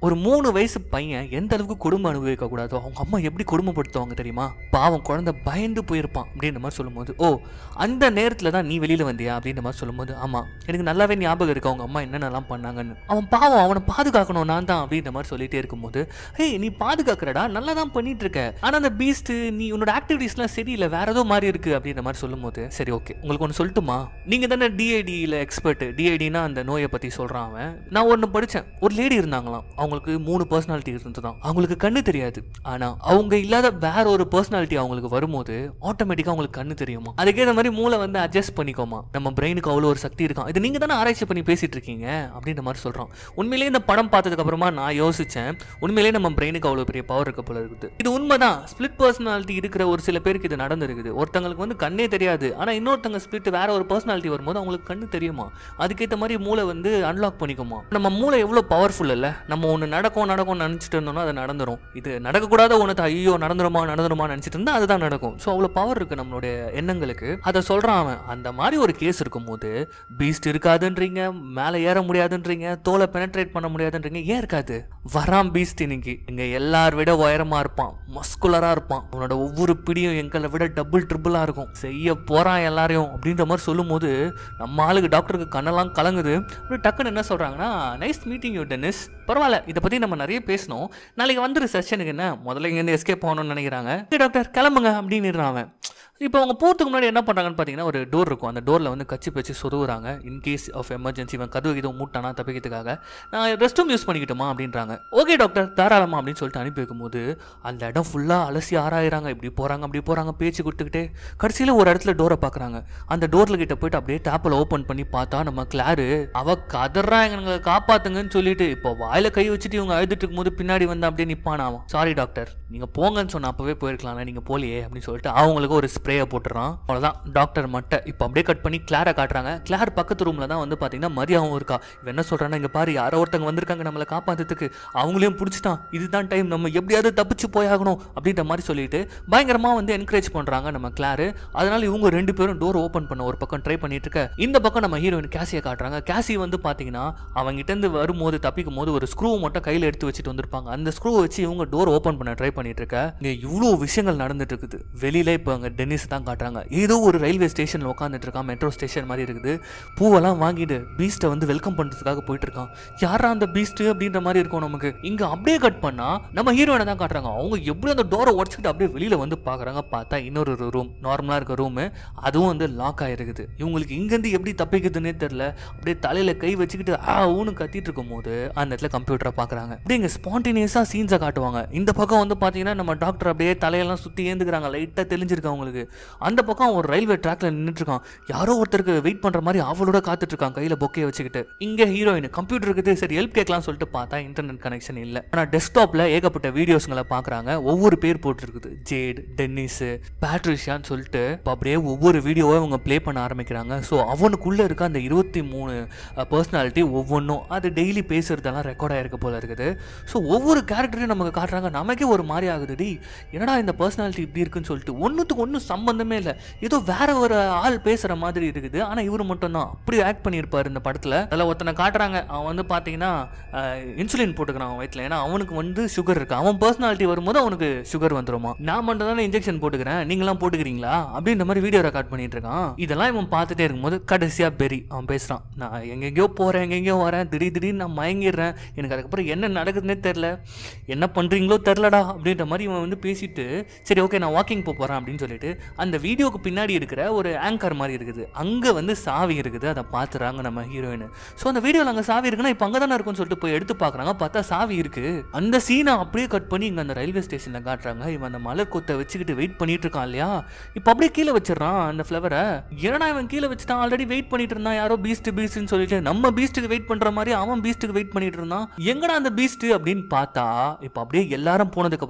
ஒரு மூணு வயசு பையன் எந்த அளவுக்கு கொடுமை அனுபவிக்க கூடாதோ அவங்க அம்மா எப்படி கொடுமைப்படுத்துவாங்க தெரியுமா பாவம் குழந்தை பயந்து போயிருப்பான் அப்படின்ற மாதிரி சொல்லும்போது ஓ அந்த நேரத்தில் தான் நீ வெளியில் வந்தியா அப்படின்ற மாதிரி சொல்லும்போது ஆமாம் எனக்கு நல்லாவே ஞாபகம் இருக்கு அவங்க அம்மா என்னென்னலாம் பண்ணாங்கன்னு அவன் பாவம் அவனை பாதுகாக்கணும் நான் தான் அப்படின்ற மாதிரி சொல்லிட்டே இருக்கும்போது ஹேய் நீ பாதுகாக்கிறடா நல்லா தான் பண்ணிட்டு இருக்க ஆனால் அந்த பீஸ்ட் நீ உன்னோட ஆக்டிவிட்டீஸ்லாம் சரியில்லை வேற ஏதோ மாதிரி இருக்கு அப்படின்ற மாதிரி சொல்லும்போது சரி ஓகே உங்களுக்கு ஒன்று சொல்லட்டுமா நீங்கள் தானே டிஐடியில் எக்ஸ்பர்ட் டிஐடினா அந்த நோயை பற்றி சொல்கிறான் அவன் நான் ஒன்று படித்தேன் ஒரு லேடி இருந்தாங்களாம் அவங்களுக்கு மூணு பர்சனாலிட்டி இருந்ததுதான் அவங்களுக்கு கண்ணு தெரியாது ஆனால் அவங்க இல்லாத வேற ஒரு பர்சனாலிட்டி அவங்களுக்கு வரும்போது ஆட்டோமேட்டிக்காக அவங்களுக்கு கண்ணு தெரியுமா அதுக்கேற்ற மாதிரி மூளை வந்து அட்ஜஸ்ட் பண்ணிக்கோமா நம்ம பிரெயினுக்கு அவ்வளோ ஒரு சக்தி இருக்கான் இது நீங்கள் தானே ஆராய்ச்சி பண்ணி பேசிட்டு இருக்கீங்க அப்படின்ற மாதிரி சொல்கிறான் உண்மையிலேயே இந்த படம் பார்த்ததுக்கு அப்புறமா நான் யோசித்தேன் உண்மையிலேயே நம்ம பிரெயினுக்கு அவ்வளோ பெரிய பவர் இருக்க போல இருக்குது இது உண்மைதான் ஸ்பிளிட் பர்சனாலிட்டி இருக்கிற ஒரு சில பேருக்கு இது நடந்திருக்குது ஒருத்தங்களுக்கு வந்து கண்ணே தெரியாது ஆனால் இன்னொருத்தங்க ஸ்பிளிட் வேற ஒரு பர்சனாலிட்டி வரும்போது அவங்களுக்கு கண்ணு தெரியுமா அதுக்கேற்ற மாதிரி மூளை வந்து அன்லாக் பண்ணிக்குமா நம்ம மூளை எவ்வளோ பவர்ஃபுல் இல்லை நம்ம ஒன்று நடக்கும் நடக்கும்னு நினச்சிட்டு இருந்தோம்னா அது நடந்துரும் இது நடக்கக்கூடாத ஒன்று ஐயோ நடந்துருமா நடந்துருமா நினச்சிட்டு இருந்தா அதுதான் நடக்கும் ஸோ அவ்வளோ பவர் இருக்கு நம்மளுடைய எண்ணங்களுக்கு அதை சொல்கிறான் அவன் அந்த மாதிரி ஒரு கேஸ் இருக்கும்போது பீஸ்ட் இருக்காதுன்றீங்க மேலே ஏற முடியாதுன்றீங்க தோலை பெனட்ரேட் பண்ண முடியாதுன்றீங்க ஏன் இருக்காது வரான் பீஸ்ட் இன்னைக்கு இங்கே எல்லார் விட உயரமா இருப்பான் மஸ்குலராக இருப்பான் அவனோட ஒவ்வொரு பிடியும் எங்களை விட டபுள் ட்ரிபிளாக இருக்கும் செய்ய போகிறான் எல்லாரையும் அப்படின்ற மாதிரி சொல்லும்போது நம்ம ஆளுக்கு டாக்டருக்கு கண்ணெல்லாம் கலங்குது அப்படி டக்குன்னு என்ன சொல்கிறாங்கன்னா நைஸ் மீட்டிங் யூ டென்னிஸ் பரவாயில்ல இதை பற்றி நம்ம நிறைய பேசணும் நாளைக்கு வந்துரு செஷனுக்கு என்ன முதல்ல இங்கேருந்து எஸ்கேப் ஆகணும்னு நினைக்கிறாங்க "Okay, டாக்டர் கிளம்புங்க அப்படின்னு அவன் இப்போ அவங்க போகிறதுக்கு முன்னாடி என்ன பண்ணுறாங்கன்னு பார்த்தீங்கன்னா ஒரு டோர் இருக்கும் அந்த டோரில் வந்து கச்சி வச்சு சொருகுறாங்க இன்கேஸ் ஆஃப் எமர்ஜென்சி இவன் கதவு எதுவும் மூட்டானா தப்பிக்கிறதுக்காக நான் ரெஸ்ட் ரூம் யூஸ் பண்ணிக்கிட்டுமா அப்படின்றாங்க ஓகே டாக்டர் தாராளமா அப்படின்னு சொல்லிட்டு அனுப்பி வைக்கும்போது அந்த இடம் ஃபுல்லாக அலசி ஆராயிறாங்க இப்படி போகிறாங்க அப்படி போகிறாங்க பேச்சு கொடுத்துக்கிட்டே கடைசியில் ஒரு இடத்துல டோரை பார்க்குறாங்க அந்த டோரில் கிட்ட போயிட்டு அப்படியே டேப்பில் ஓப்பன் பண்ணி பார்த்தா நம்ம கிளாரு அவ கதறாங்க எங்களை காப்பாத்துங்கன்னு சொல்லிட்டு இப்போ வாயில கை வச்சுட்டு இவங்க அழுதுட்டு இருக்கும்போது பின்னாடி வந்து அப்படியே நிப்பானாவும் சாரி டாக்டர் நீங்க போங்கன்னு சொன்ன அப்பவே போயிருக்கலாம்ல நீங்க போலியே அப்படின்னு சொல்லிட்டு அவங்களுக்கு ஒரு ஸ்ப்ரேயை போட்டுறான் அவ்வளோதான் டாக்டர் மட்டும் இப்போ அப்படியே கட் பண்ணி கிளாரை காட்டுறாங்க கிளார் பக்கத்து ரூம்ல தான் வந்து பாத்தீங்கன்னா மரியாவும் இருக்கா இவன் என்ன சொல்றான்னா இங்க பாரு யாரோ ஒருத்தங்க வந்திருக்காங்க நம்மளை காப்பாத்துறதுக்கு அவங்களையும் பிடிச்சிட்டான் இதுதான் டைம் நம்ம எப்படியாவது தப்பிச்சு போயாகணும் அப்படின்ற மாதிரி சொல்லிட்டு பயங்கரமா வந்து என்கரேஜ் பண்றாங்க நம்ம கிளாரு அதனால இவங்க ரெண்டு பேரும் டோர் ஓப்பன் பண்ண ஒரு பக்கம் ட்ரை பண்ணிட்டு இருக்க இந்த பக்கம் நம்ம ஹீரோயின் கேசியை காட்டுறாங்க கேசி வந்து பாத்தீங்கன்னா அவங்க இருந்து வரும்போது தப்பிக்கும் போது ஒரு ஸ்க்ரூ மட்டும் கையில எடுத்து வச்சுட்டு வந்திருப்பாங்க அந்த ஸ்க்ரூ வச்சு இவங்க டோர் ஓப்பன் பண்ண ட்ரை பண்ணிட்டு இருக்க இங்க இவ்வளோ விஷயங்கள் நடந்துட்டு இருக்குது வெளியில இப்போ அங்க டென்னிஸ் தான் காட்டுறாங்க ஏதோ ஒரு ரயில்வே ஸ்டேஷன்ல உட்காந்துட்டு இருக்கான் மெட்ரோ ஸ்டேஷன் மாதிரி இருக்குது பூவெல்லாம் வாங்கிட்டு பீஸ்ட்டை வந்து வெல்கம் பண்றதுக்காக போயிட்டு இருக்கான் யாரா அந்த பீஸ்ட் அப்படின்ற மாதிரி இருக்கும் நமக்கு இங்க அப்படியே கட் பண்ணா நம்ம ஹீரோயினை தான் காட்டுறாங்க அவங்க எப்படி அந்த டோரை உடச்சிட்டு அப்படியே வெளியில வந்து பாக்குறாங்க பார்த்தா இன்னொரு ரூம் நார்மலா இருக்க ரூம் அதுவும் வந்து லாக் ஆயிருக்குது இவங்களுக்கு இங்கேருந்து எப்படி தப்பிக்குதுன்னே தெரியல அப்படியே தலையில கை வச்சுக்கிட்டு ஆ ஊனு கத்திட்டு இருக்கும் போது அந்த இடத்துல கம்ப்யூட்டரை பார்க்குறாங்க அப்படியே இங்கே ஸ்பான்டேனியஸாக சீன்ஸை காட்டுவாங்க இந்த பக்கம் வந்து பார்த்தீங்கன்னா நம்ம டாக்டர் அப்படியே தலையெல்லாம் சுற்றி ஏந்துக்கிறாங்க லைட்டாக தெளிஞ்சிருக்கு அவங்களுக்கு அந்த பக்கம் ஒரு ரயில்வே ட்ராக்ல நின்றுட்டு இருக்கான் யாரோ ஒருத்தருக்கு வெயிட் பண்ணுற மாதிரி அவளோட காத்துட்டு இருக்கான் கையில் பொக்கையை வச்சுக்கிட்டு இங்கே ஹீரோயின் கம்ப்யூட்டர் இருக்குது சரி ஹெல்ப் கேட்கலாம்னு சொல்லிட்டு பார்த்தா இன்டர்நெட் கனெக்ஷன் இல்லை ஆனால் டெஸ்க்டாப்பில் ஏகப்பட்ட வீடியோஸ்களை பார்க்குறாங்க ஒவ்வொரு பேர் போட்டிருக்குது ஜேட் டென்னிஸ் பேட்ரிஷியான்னு சொல்லிட்டு இப்போ அப்படியே ஒவ்வொரு வீடியோவை அவங்க ப்ளே பண்ண ஆரம்பிக்கிறாங்க ஸோ அவனுக்குள்ளே இருக்க அந்த இருபத்தி மூணு பர்சனாலிட்டி ஒவ்வொன்றும் அது டெய்லி பேசுறதெல்லாம் ரெக்கார்ட் ஆகிருக்க போல இருக்குது ஸோ ஒவ்வொரு கேரக்டரையும் நமக்கு காட்டுறாங்க நமக்கே ஒரு மாதிரி ஆகுது டி என்னடா இந்த பர்சனாலிட்டி இப்படி இருக்குன்னு சொல்லிட்டு ஒன்றுத்துக்கு ஒன்றும் சம்பந்தமே இல்லை ஏதோ வேற ஒரு ஆள் பேசுகிற மாதிரி இருக்குது ஆனால் இவர் மட்டும்தான் அப்படி ஆக்ட் பண்ணியிருப்பார் இந்த படத்தில் அதில் ஒருத்தனை காட்டுறாங்க அவன் வந்து பார்த்தீங்கன்னா இன்சுலின் போட்டுக்கிறான் அவன் வயிற்றுல ஏன்னா அவனுக்கு வந்து சுகர் இருக்கு அவன் பர்சனாலிட்டி வரும்போது அவனுக்கு சுகர் வந்துருமா நான் மட்டும் தானே இன்ஜெக்ஷன் போட்டுக்கிறேன் நீங்களாம் போட்டுக்கிறீங்களா அப்படின்ற மாதிரி வீடியோ ரெக்கார்ட் பண்ணிட்டு இருக்கான் இதெல்லாம் இவன் பார்த்துட்டே இருக்கும்போது கடைசியா பெரி அவன் பேசுறான் நான் எங்கெங்கேயோ போறேன் எங்கெங்கேயோ வரேன் திடீர் திடீர்னு நான் மயங்கிடுறேன் எனக்கு அதுக்கப்புறம் என்ன நடக்குதுன்னே தெரில என்ன பண்றீங்களோ தெரிலடா அப்படின்ற மாதிரி இவன் வந்து பேசிட்டு சரி ஓகே நான் வாக்கிங் போக போறேன் அப்படின்னு சொல்லிட்டு அந்த வீடியோக்கு பின்னாடி இருக்கிற ஒரு ஆங்கர் மாதிரி இருக்குது அங்க வந்து சாவி இருக்குது அதை பார்த்துறாங்க நம்ம ஹீரோயின் ஸோ அந்த வீடியோவில் அங்கே சாவி இருக்குன்னா இப்போ அங்கே தானே இருக்கும்னு சொல்லிட்டு போய் எடுத்து பார்க்குறாங்க பார்த்தா சாவி இருக்கு அந்த சீனை அப்படியே கட் பண்ணி இங்கே அந்த ரயில்வே ஸ்டேஷனில் காட்டுறாங்க இவன் அந்த மலர் கொத்தை வச்சுக்கிட்டு வெயிட் பண்ணிட்டு இருக்கான் இல்லையா இப்போ அப்படியே கீழே வச்சிடறான் அந்த ஃப்ளவரை ஏன்னா இவன் கீழே வச்சுட்டான் ஆல்ரெடி வெயிட் பண்ணிட்டு இருந்தான் யாரோ பீஸ்ட் பீஸ்ட்னு சொல்லிட்டு நம்ம பீஸ்ட்டுக்கு வெயிட் பண்ற மாதிரி அவன் பீஸ்ட்டுக்கு வெயிட் பண்ணிட்டு இருந்தான் எங்கடா அந்த பீஸ்ட் அப்படின்னு பார்த்தா இப்போ அப்படியே எல்லாரும் போனதுக்கு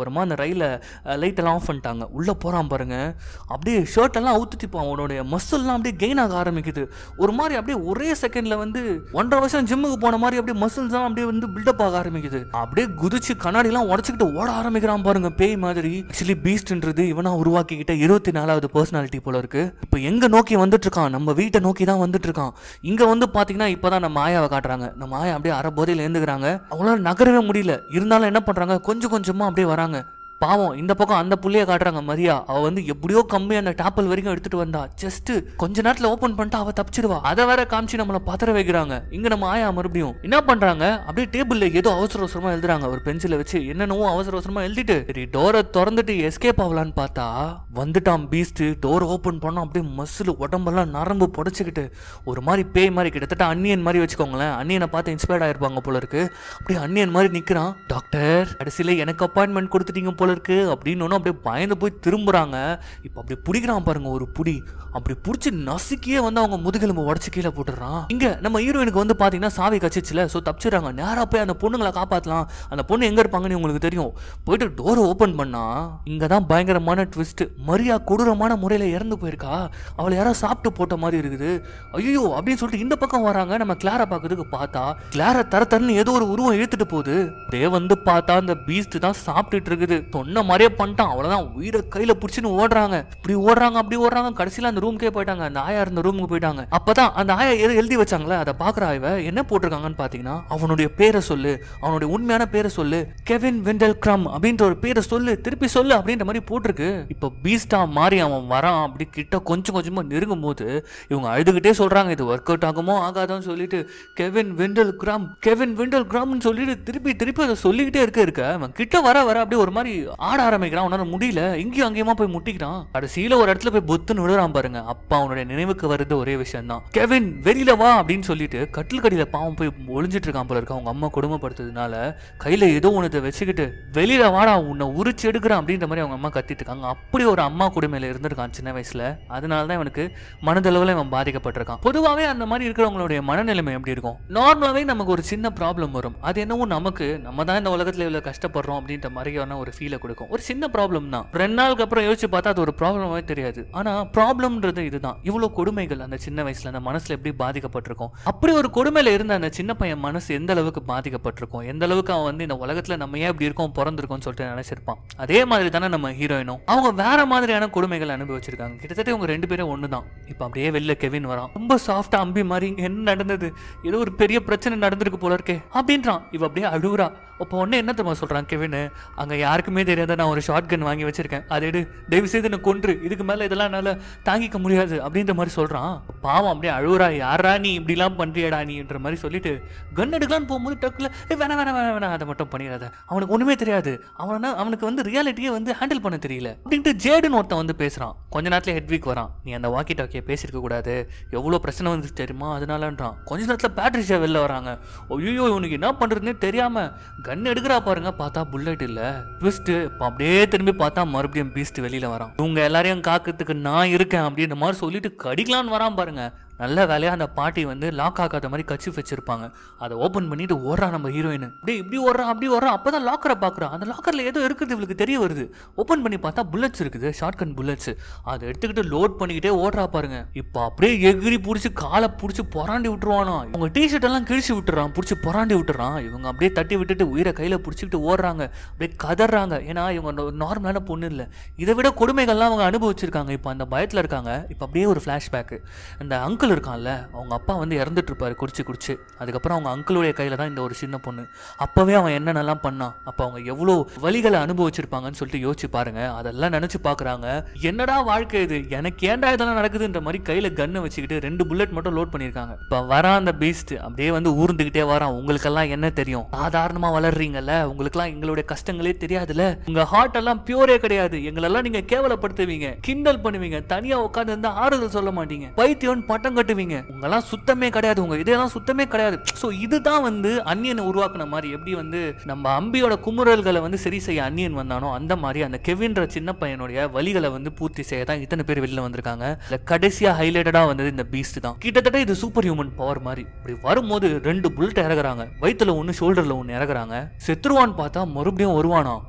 அப்புறமா அந்த ரயில லைட் எல்லாம் ஆஃப் பண்ணிட்டாங்க உள்ள போறான் பாருங்க அப்படியே ஷர்ட் எல்லாம் அவுத்துட்டு இப்போ அவனுடைய மசில்லாம் அப்படியே கெயின் ஆக ஆரம்பிக்குது ஒரு மாதிரி அப்படியே ஒரே செகண்ட்ல வந்து ஒன்றரை வருஷம் ஜிம்முக்கு போன மாதிரி அப்படியே மசில்ஸ் தான் அப்படியே வந்து பில்டப் ஆக ஆரம்பிக்குது அப்படியே குதிச்சு கண்ணாடி எல்லாம் உடச்சிக்கிட்டு ஓட ஆரம்பிக்கிறான் பாருங்க பேய் மாதிரி ஆக்சுவலி பீஸ்ட்ன்றது இவனா உருவாக்கிக்கிட்ட இருபத்தி நாலாவது பர்சனாலிட்டி போல இருக்கு இப்போ எங்க நோக்கி வந்துட்டு இருக்கான் நம்ம வீட்டை நோக்கி தான் வந்துட்டு இருக்கான் இங்க வந்து பாத்தீங்கன்னா இப்பதான் நம்ம ஆயாவை காட்டுறாங்க நம்ம ஆயா அப்படியே அரை போதையில எழுந்துக்கிறாங்க அவங்களால நகரவே முடியல இருந்தாலும் என்ன பண்றாங்க கொஞ்சம் கொஞ்சமா அப்படியே வராங்க பாவம் இந்த பக்கம் அந்த புள்ளைய காட்டுறாங்க மரியா அவ வந்து எப்படியோ கம்பி அந்த டாப்பல் வரைக்கும் எடுத்துட்டு வந்தா ஜஸ்ட் கொஞ்ச நேரத்துல ஓபன் பண்ணிட்டு அவ தப்பிச்சிடுவா அதை வேற காமிச்சு நம்மள பதற வைக்கிறாங்க இங்க நம்ம ஆயா மறுபடியும் என்ன பண்றாங்க அப்படியே டேபிள்ல ஏதோ அவசர அவசரமா எழுதுறாங்க ஒரு பென்சில வச்சு என்னென்னவோ அவசர அவசரமா எழுதிட்டு சரி டோரை திறந்துட்டு எஸ்கேப் ஆகலான்னு பார்த்தா வந்துட்டான் பீஸ்ட் டோர் ஓபன் பண்ணோம் அப்படியே மசில் உடம்பெல்லாம் நரம்பு புடைச்சிக்கிட்டு ஒரு மாதிரி பேய் மாதிரி கிட்டத்தட்ட அன்னியன் மாதிரி வச்சுக்கோங்களேன் அன்னியனை பார்த்து இன்ஸ்பயர்ட் ஆயிருப்பாங்க போல இருக்கு அப்படியே அன்னியன் மாதிரி நிக்கிறான் டாக்டர் கடைசியில எனக்கு அப்பாயின்மெண்ட் கொடுத்துட்டீங்க போல இருக்கு அப்படின்னு ஒன்றும் அப்படியே பயந்து போய் திரும்புறாங்க இப்போ அப்படி பிடிக்கிறான் பாருங்க ஒரு புடி அப்படி பிடிச்சி நசுக்கியே வந்து அவங்க முதுகெலும்பு உடச்சு கீழே போட்டுறான் இங்க நம்ம ஹீரோயினுக்கு வந்து பாத்தீங்கன்னா சாவி கச்சிச்சுல ஸோ தப்பிச்சிடுறாங்க நேரா போய் அந்த பொண்ணுங்களை காப்பாத்தலாம் அந்த பொண்ணு எங்க இருப்பாங்கன்னு உங்களுக்கு தெரியும் போயிட்டு டோரை ஓபன் பண்ணா இங்க தான் பயங்கரமான ட்விஸ்ட் மரியா கொடூரமான முறையில இறந்து போயிருக்கா அவளை யாரோ சாப்பிட்டு போட்ட மாதிரி இருக்குது ஐயோ அப்படின்னு சொல்லிட்டு இந்த பக்கம் வராங்க நம்ம கிளாரை பார்க்கறதுக்கு பார்த்தா கிளாரை தர தரன்னு ஏதோ ஒரு உருவம் இழுத்துட்டு போகுது அப்படியே வந்து பார்த்தா அந்த பீஸ்ட் தான் சாப்பிட்டுட்டு இருக்குது சொன்ன மாதிரியே பண்ணிட்டான் அவ்வளவுதான் உயிரை கையில பிடிச்சின்னு ஓடுறாங்க இப்படி ஓடுறாங்க அப்படி ஓடுறாங்க கடைசியில அந்த ரூம்க்கே போயிட்டாங்க அந்த ஆயா இருந்த ரூமுக்கு போயிட்டாங்க அப்பதான் அந்த ஆயா எது எழுதி வச்சாங்களே அதை பாக்குற இவ என்ன போட்டிருக்காங்கன்னு பாத்தீங்கன்னா அவனுடைய பேரை சொல்லு அவனுடைய உண்மையான பேரை சொல்லு கெவின் வெண்டல் கிரம் அப்படின்ற ஒரு பேரை சொல்லு திருப்பி சொல்லு அப்படின்ற மாதிரி போட்டிருக்கு இப்போ பீஸ்டா மாறி அவன் வரான் அப்படி கிட்ட கொஞ்சம் கொஞ்சமா நெருங்கும் போது இவங்க அழுதுகிட்டே சொல்றாங்க இது ஒர்க் அவுட் ஆகுமோ ஆகாதோன்னு சொல்லிட்டு Kevin Wendell Crumb Kevin Wendell கிராம்னு சொல்லிட்டு திருப்பி திருப்பி அதை சொல்லிக்கிட்டே இருக்க இருக்க அவன் கிட்ட வர வர அப்படியே ஒரு மாதிரி ஆட ஆரம்பிக்கிறான் அவனால முடியல இங்கேயும் அங்கேயுமா போய் முட்டிக்கிறான் கடைசியில ஒரு இடத்துல போய் பொத்துன்னு விழுறான் பாருங்க அப்பா அவனுடைய நினைவுக்கு வருது ஒரே விஷயம் தான் கெவின் வெளியில வா அப்படின்னு சொல்லிட்டு கட்டில் கடியில பாவம் போய் ஒளிஞ்சிட்டு இருக்கான் போல இருக்கு அவங்க அம்மா கொடுமைப்படுத்ததுனால கையில ஏதோ ஒன்றத்தை வச்சுக்கிட்டு வெளியில வாடா உன்னை உரிச்சு எடுக்கிறான் அப்படின்ற மாதிரி அவங்க அம்மா கத்திட்டு இருக்காங்க அப்படி ஒரு அம்மா கொடுமையில இருந்திருக்கான் சின்ன வயசுல அதனால தான் இவனுக்கு மனதளவுல இவன் பாதிக்கப்பட்டிருக்கான் பொதுவாகவே அந்த மாதிரி இருக்கிறவங்களுடைய மனநிலைமை எப்படி இருக்கும் நார்மலாவே நமக்கு ஒரு சின்ன ப்ராப்ளம் வரும் அது என்னவோ நமக்கு நம்ம தான் இந்த உலகத்துல இவ்வளவு கஷ்டப்படுறோம் அப்படின்ற மாதிரியான ஒரு ஃபீலை கொடுக்கும் ஒரு சின்ன ப்ராப்ளம் தான் ரெண்டு நாளுக்கு அப்புறம் யோசிச்சு பார்த்தா அது ஒரு ப்ராப்ளமாவே தெரியாது ஆனா ப்ராப்ளம்ன்றது இதுதான் இவ்வளவு கொடுமைகள் அந்த சின்ன வயசுல அந்த மனசுல எப்படி பாதிக்கப்பட்டிருக்கும் அப்படி ஒரு கொடுமையில இருந்த அந்த சின்ன பையன் மனசு எந்த அளவுக்கு பாதிக்கப்பட்டிருக்கும் எந்த அளவுக்கு அவன் வந்து இந்த உலகத்துல நம்ம ஏன் இப்படி இருக்கோம் பிறந்திருக்கோம்னு சொல்லிட்டு நினைச்சிருப்பான் அதே மாதிரி தானே நம்ம ஹீரோயினும் அவங்க வேற மாதிரியான கொடுமைகள் அனுபவிச்சிருக்காங்க கிட்டத்தட்ட இவங்க ரெண்டு பேரும் ஒண்ணுதான் இப்போ அப்படியே வெளில கெவின் வரான் ரொம்ப சாஃப்டா அம்பி மாதிரி என்ன நடந்தது ஏதோ ஒரு பெரிய பிரச்சனை நடந்திருக்கு போல இருக்கே அப்படின்றான் இவ அப்படியே அழுகுறா அப்போ உடனே என்ன தெரியுமா சொல்றான் கெவின் அங்க யாருக்குமே தெரியாத நான் ஒரு ஷார்ட் கன் வாங்கி வச்சிருக்கேன் அதை எடு தயவு செய்து என்ன கொன்று இதுக்கு மேல இதெல்லாம் என்னால தாங்கிக்க முடியாது அப்படின்ற மாதிரி சொல்றான் பாவம் அப்படியே அழுகுறா யாரா நீ இப்படிலாம் பண்றியடா நீன்ற மாதிரி சொல்லிட்டு கன் எடுக்கலான்னு போகும்போது டக்குல "ஏய், வேணாம் வேணாம் வேணாம் வேணாம் அதை மட்டும் பண்ணிடாத அவனுக்கு ஒண்ணுமே தெரியாது அவனா அவனுக்கு வந்து ரியாலிட்டியே வந்து ஹேண்டில் பண்ண தெரியல அப்படின்ட்டு ஜேடுன்னு ஒருத்தன் வந்து பேசுறான் கொஞ்ச நேரத்துல ஹெட்விக் வரான் நீ அந்த வாக்கி டாக்கியை பேசியிருக்க கூடாது எவ்வளவு பிரச்சனை வந்துச்சு தெரியுமா அதனாலன்றான் கொஞ்ச நேரத்துல பேட்ரிஷா வெளில வராங்க ஐயோ இவனுக்கு என்ன பண்றதுன்னே தெரியாம கன் எடுக்கிறா பாருங்க பார்த்தா புல்லட் இல்ல ட்விஸ்ட் இப்போ அப்படியே திரும்பி பார்த்தா மறுபடியும் பீஸ்ட் வெளியில வரான் இவங்க எல்லாரையும் காக்கிறதுக்கு நான் இருக்கேன் அப்படின்ற மாதிரி சொல்லிட்டு கடிக்கலான்னு வரான் பாருங்க நல்ல வேலையா அந்த பாட்டி வந்து லாக் ஆகாத மாதிரி கச்சி வச்சிருப்பாங்க அதை ஓப்பன் பண்ணிட்டு ஓடுறா நம்ம ஹீரோயின் அப்படியே இப்படி ஓடுறான் அப்படி ஓடுறான் அப்பதான் லாக்கரை பார்க்குறான் அந்த லாக்கர்ல ஏதோ இருக்குது இவளுக்கு தெரிய வருது ஓப்பன் பண்ணி பார்த்தா புல்லட்ஸ் இருக்குது ஷார்ட் கன் புல்லட்ஸ் அதை எடுத்துக்கிட்டு லோட் பண்ணிக்கிட்டே ஓடுறா பாருங்க இப்போ அப்படியே எகிரி பிடிச்சி காலை பிடிச்சி பொறாண்டி விட்டுருவானா அவங்க டிஷர்ட் எல்லாம் கிழிச்சு விட்டுறான் பிடிச்சி பொறாண்டி விட்டுறான் இவங்க அப்படியே தட்டி விட்டுட்டு உயிரை கையில பிடிச்சிக்கிட்டு ஓடுறாங்க அப்படியே கதறாங்க ஏன்னா இவங்க நார்மலான பொண்ணு இல்லை இதை விட கொடுமைகள்லாம் அவங்க அனுபவிச்சிருக்காங்க இப்போ அந்த பயத்தில் இருக்காங்க இப்போ அப்படியே ஒரு ஃப்ளாஷ்பேக்கு அந்த அங்கிள் இருக்கான்ல அவங்க அப்பா வந்து இறந்துட்டு இருப்பாரு குடிச்சு குடிச்சு அதுக்கப்புறம் அவங்க அங்கிளுடைய கையில் தான் இந்த ஒரு சின்ன பொண்ணு அப்போவே அவன் என்னென்னலாம் பண்ணான் அப்போ அவங்க எவ்வளோ வழிகளை அனுபவிச்சிருப்பாங்கன்னு சொல்லிட்டு யோசிச்சு பாருங்க அதெல்லாம் நினச்சி பார்க்குறாங்க என்னடா வாழ்க்கை இது எனக்கு ஏன்டா இதெல்லாம் நடக்குதுன்ற மாதிரி கையில் கன்னை வச்சுக்கிட்டு ரெண்டு புல்லட் மட்டும் லோட் பண்ணியிருக்காங்க இப்போ வரான் அந்த பீஸ்ட் அப்படியே வந்து ஊர்ந்துக்கிட்டே வரான் உங்களுக்கெல்லாம் என்ன தெரியும் சாதாரணமாக வளர்றீங்கல்ல உங்களுக்கெல்லாம் எங்களுடைய கஷ்டங்களே தெரியாதுல்ல உங்க ஹார்ட் எல்லாம் பியூரே கிடையாது எங்களெல்லாம் நீங்க கேவலப்படுத்துவீங்க கிண்டல் பண்ணுவீங்க தனியா உட்கார்ந்து இருந்தா ஆறுதல் சொல்ல மாட்டீங்க பைத்தியம் பட்டம் கட்டுவீங்க உங்கெல்லாம் சுத்தமே கிடையாது உங்க இதெல்லாம் சுத்தமே கிடையாது ஸோ இதுதான் வந்து அந்நியனை உருவாக்குன மாதிரி எப்படி வந்து நம்ம அம்பியோட குமுறல்களை வந்து சரி செய்ய அந்நியன் வந்தானோ அந்த மாதிரி அந்த கெவின்ற சின்ன பையனுடைய வழிகளை வந்து பூர்த்தி செய்ய தான் இத்தனை பேர் வெளில வந்திருக்காங்க இல்ல கடைசியா ஹைலைட்டடா வந்தது இந்த பீஸ்ட் தான் கிட்டத்தட்ட இது சூப்பர் ஹியூமன் பவர் மாதிரி இப்படி வரும்போது ரெண்டு புல்லட் இறங்குறாங்க வயித்துல ஒன்று ஷோல்டர்ல ஒன்று இறங்குறாங்க செத்துருவான்னு பார்த்தா மறுபடியும் வருவானா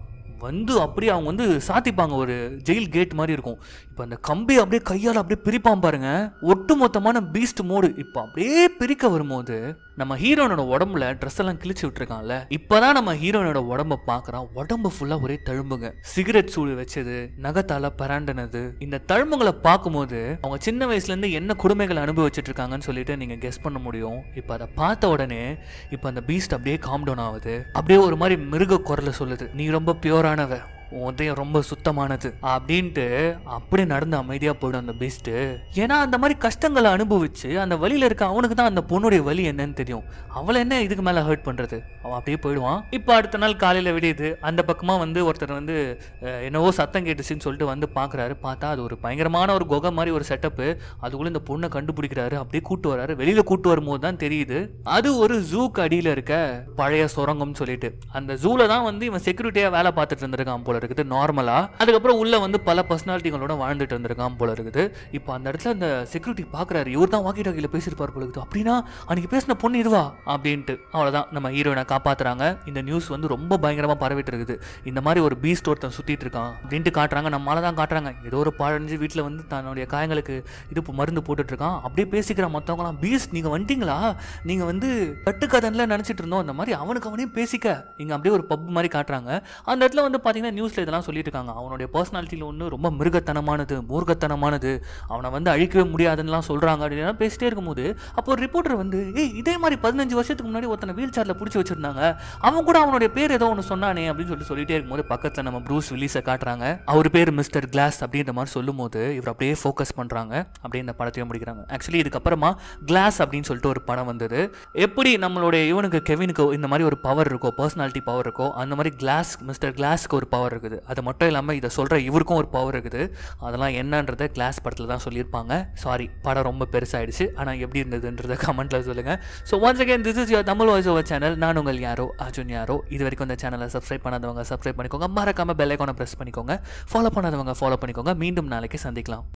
வந்து அப்படியே அவங்க வந்து சாத்திப்பாங்க ஒரு ஜெயில் கேட் மாதிரி இருக்கும் இப்போ அந்த கம்பி அப்படியே கையால் அப்படியே பிரிப்பான் பாருங்க ஒட்டு மொத்தமான பீஸ்ட் மோடு இப்போ அப்படியே பிரிக்க வரும்போது நம்ம ஹீரோனோட உடம்புல ட்ரெஸ் எல்லாம் கிழிச்சு விட்டுருக்கான்ல இப்போதான் நம்ம ஹீரோனோட உடம்ப பார்க்குறான் உடம்பு ஃபுல்லாக ஒரே தழும்புங்க சிகரெட் சூடு வச்சது நகத்தால பராண்டனது இந்த தழும்புகளை பார்க்கும்போது அவங்க சின்ன வயசுலேருந்து என்ன கொடுமைகளை அனுபவிச்சுட்டு இருக்காங்கன்னு சொல்லிட்டு நீங்கள் கெஸ் பண்ண முடியும் இப்போ அதை பார்த்த உடனே இப்போ அந்த பீஸ்ட் அப்படியே காம் டவுன் ஆகுது அப்படியே ஒரு மாதிரி மிருக குரலை சொல்லுது நீ ரொம்ப பியூரானவ உன் உதயம் ரொம்ப சுத்தமானது அப்படின்ட்டு அப்படியே நடந்து அமைதியாக போயிடும் அந்த பீஸ்ட்டு ஏன்னா அந்த மாதிரி கஷ்டங்களை அனுபவிச்சு அந்த வழியில் இருக்க அவனுக்கு தான் அந்த பொண்ணுடைய வலி என்னன்னு தெரியும் அவளை என்ன இதுக்கு மேலே ஹர்ட் பண்ணுறது அவன் அப்படியே போயிடுவான் இப்போ அடுத்த நாள் காலையில் விடியுது அந்த பக்கமாக வந்து ஒருத்தர் வந்து அஹ், என்னவோ சத்தம் கேட்டுச்சுன்னு சொல்லிட்டு வந்து பார்க்குறாரு பார்த்தா அது ஒரு பயங்கரமான ஒரு குகை மாதிரி ஒரு செட்டப்பு அதுக்குள்ளே இந்த பொண்ணை கண்டுபிடிக்கிறாரு அப்படியே கூட்டு வராரு வெளியில் கூட்டு வரும்போது தான் தெரியுது அது ஒரு ஜூக்கு அடியில் இருக்க பழைய சுரங்கம்னு சொல்லிட்டு அந்த ஜூல தான் வந்து இவன் செக்யூரிட்டியாக வேலை பார்த்துட்டு இருந்திருக்கான் போல இருக்குது நார்மலாக அதுக்கப்புறம் உள்ள வந்து பல பர்சனாலிட்டிகளோட வாழ்ந்துட்டு இருந்திருக்கான் போல இருக்குது இப்போ அந்த இடத்துல அந்த செக்யூரிட்டி பார்க்குறாரு இவர் தான் வாக்கி டாக்கியில் பேசியிருப்பார் போல இருக்குது அப்படின்னா அன்னைக்கு பேசின பொண்ணு இதுவா அப்படின்ட்டு அவ்வளோதான் நம்ம ஹீரோயினை காப்பாத்துறாங்க இந்த நியூஸ் வந்து ரொம்ப பயங்கரமாக பரவிட்டு இருக்குது இந்த மாதிரி ஒரு பீஸ்ட் ஒருத்தன் சுற்றிட்டு இருக்கான் அப்படின்ட்டு காட்டுறாங்க நம்மளால தான் காட்டுறாங்க ஏதோ ஒரு பாழஞ்சு வீட்டில் வந்து தன்னுடைய காயங்களுக்கு இது இப்போ மருந்து போட்டுட்டு இருக்கான் அப்படியே பேசிக்கிற மற்றவங்களாம் பீஸ்ட் நீங்கள் வந்துட்டீங்களா நீங்கள் வந்து கட்டுக்கதன்ல நினச்சிட்டு இருந்தோம் அந்த மாதிரி அவனுக்கு அவனே பேசிக்க இங்கே அப்படியே ஒரு பப் மாதிரி காட்டுறாங்க அந்த இடத்துல வந்து பார்த்தீங்கன்னா நியூஸில் இதெல்லாம் சொல்லிட்டு இருக்காங்க அவனுடைய பர்சனாலிட்டியில் ஒன்று ரொம்ப மிருகத்தனமானது மூர்க்கத்தனமானது அவனை வந்து அழிக்கவே முடியாதுன்னுலாம் சொல்கிறாங்க அப்படின்னு பேசிட்டே இருக்கும்போது அப்போ ஒரு ரிப்போர்ட்டர் வந்து ஏய் இதே மாதிரி பதினஞ்சு வருஷத்துக்கு முன்னாடி ஒருத்தனை வீல் சேரில் பிடிச்சி வச்சிருந்தாங்க அவன் கூட அவனுடைய பேர் ஏதோ ஒன்று சொன்னானே அப்படின்னு சொல்லிட்டு சொல்லிட்டே இருக்கும்போது பக்கத்தில் நம்ம ப்ரூஸ் வில்லிஸை காட்டுறாங்க அவர் பேர் மிஸ்டர் கிளாஸ் அப்படின்ற மாதிரி சொல்லும்போது இவர் அப்படியே ஃபோக்கஸ் பண்ணுறாங்க அப்படியே இந்த படத்தையும் முடிக்கிறாங்க ஆக்சுவலி இதுக்கப்புறமா கிளாஸ் அப்படின்னு சொல்லிட்டு ஒரு படம் வந்தது எப்படி நம்மளுடைய இவனுக்கு கெவினுக்கு இந்த மாதிரி ஒரு பவர் இருக்கோ பர்சனாலிட்டி பவர் இருக்கோ அந்த மாதிரி கிளாஸ் மிஸ்டர் கிளாஸ்க்கு ஒரு பவர் இருக்குது அது மட்டும் இல்லாமல் இதை சொல்கிற இவருக்கும் ஒரு பவர் இருக்குது அதெல்லாம் என்னன்றதை கிளாஸ் படத்தில் தான் சொல்லியிருப்பாங்க சாரி படம் ரொம்ப பெருசாயிடுச்சு ஆனால் எப்படி இருந்ததுன்றதை கமெண்ட்டில் சொல்லுங்கள் so once again this is your Tamil voice over channel நான் உங்கள் யாரோ அர்ஜுன் யாரோ இது வரைக்கும் இந்த சேனலை சப்ஸ்கிரைப் பண்ணாதவங்க சப்ஸ்கிரைப் பண்ணிக்கோங்க மறக்காம பெல் ஐக்கானை ப்ரெஸ் பண்ணிக்கோங்க ஃபாலோ பண்ணாதவங்க ஃபாலோ பண்ணிக்கோங்க மீண்டும் நாளைக்கு சந்திக்கலாம்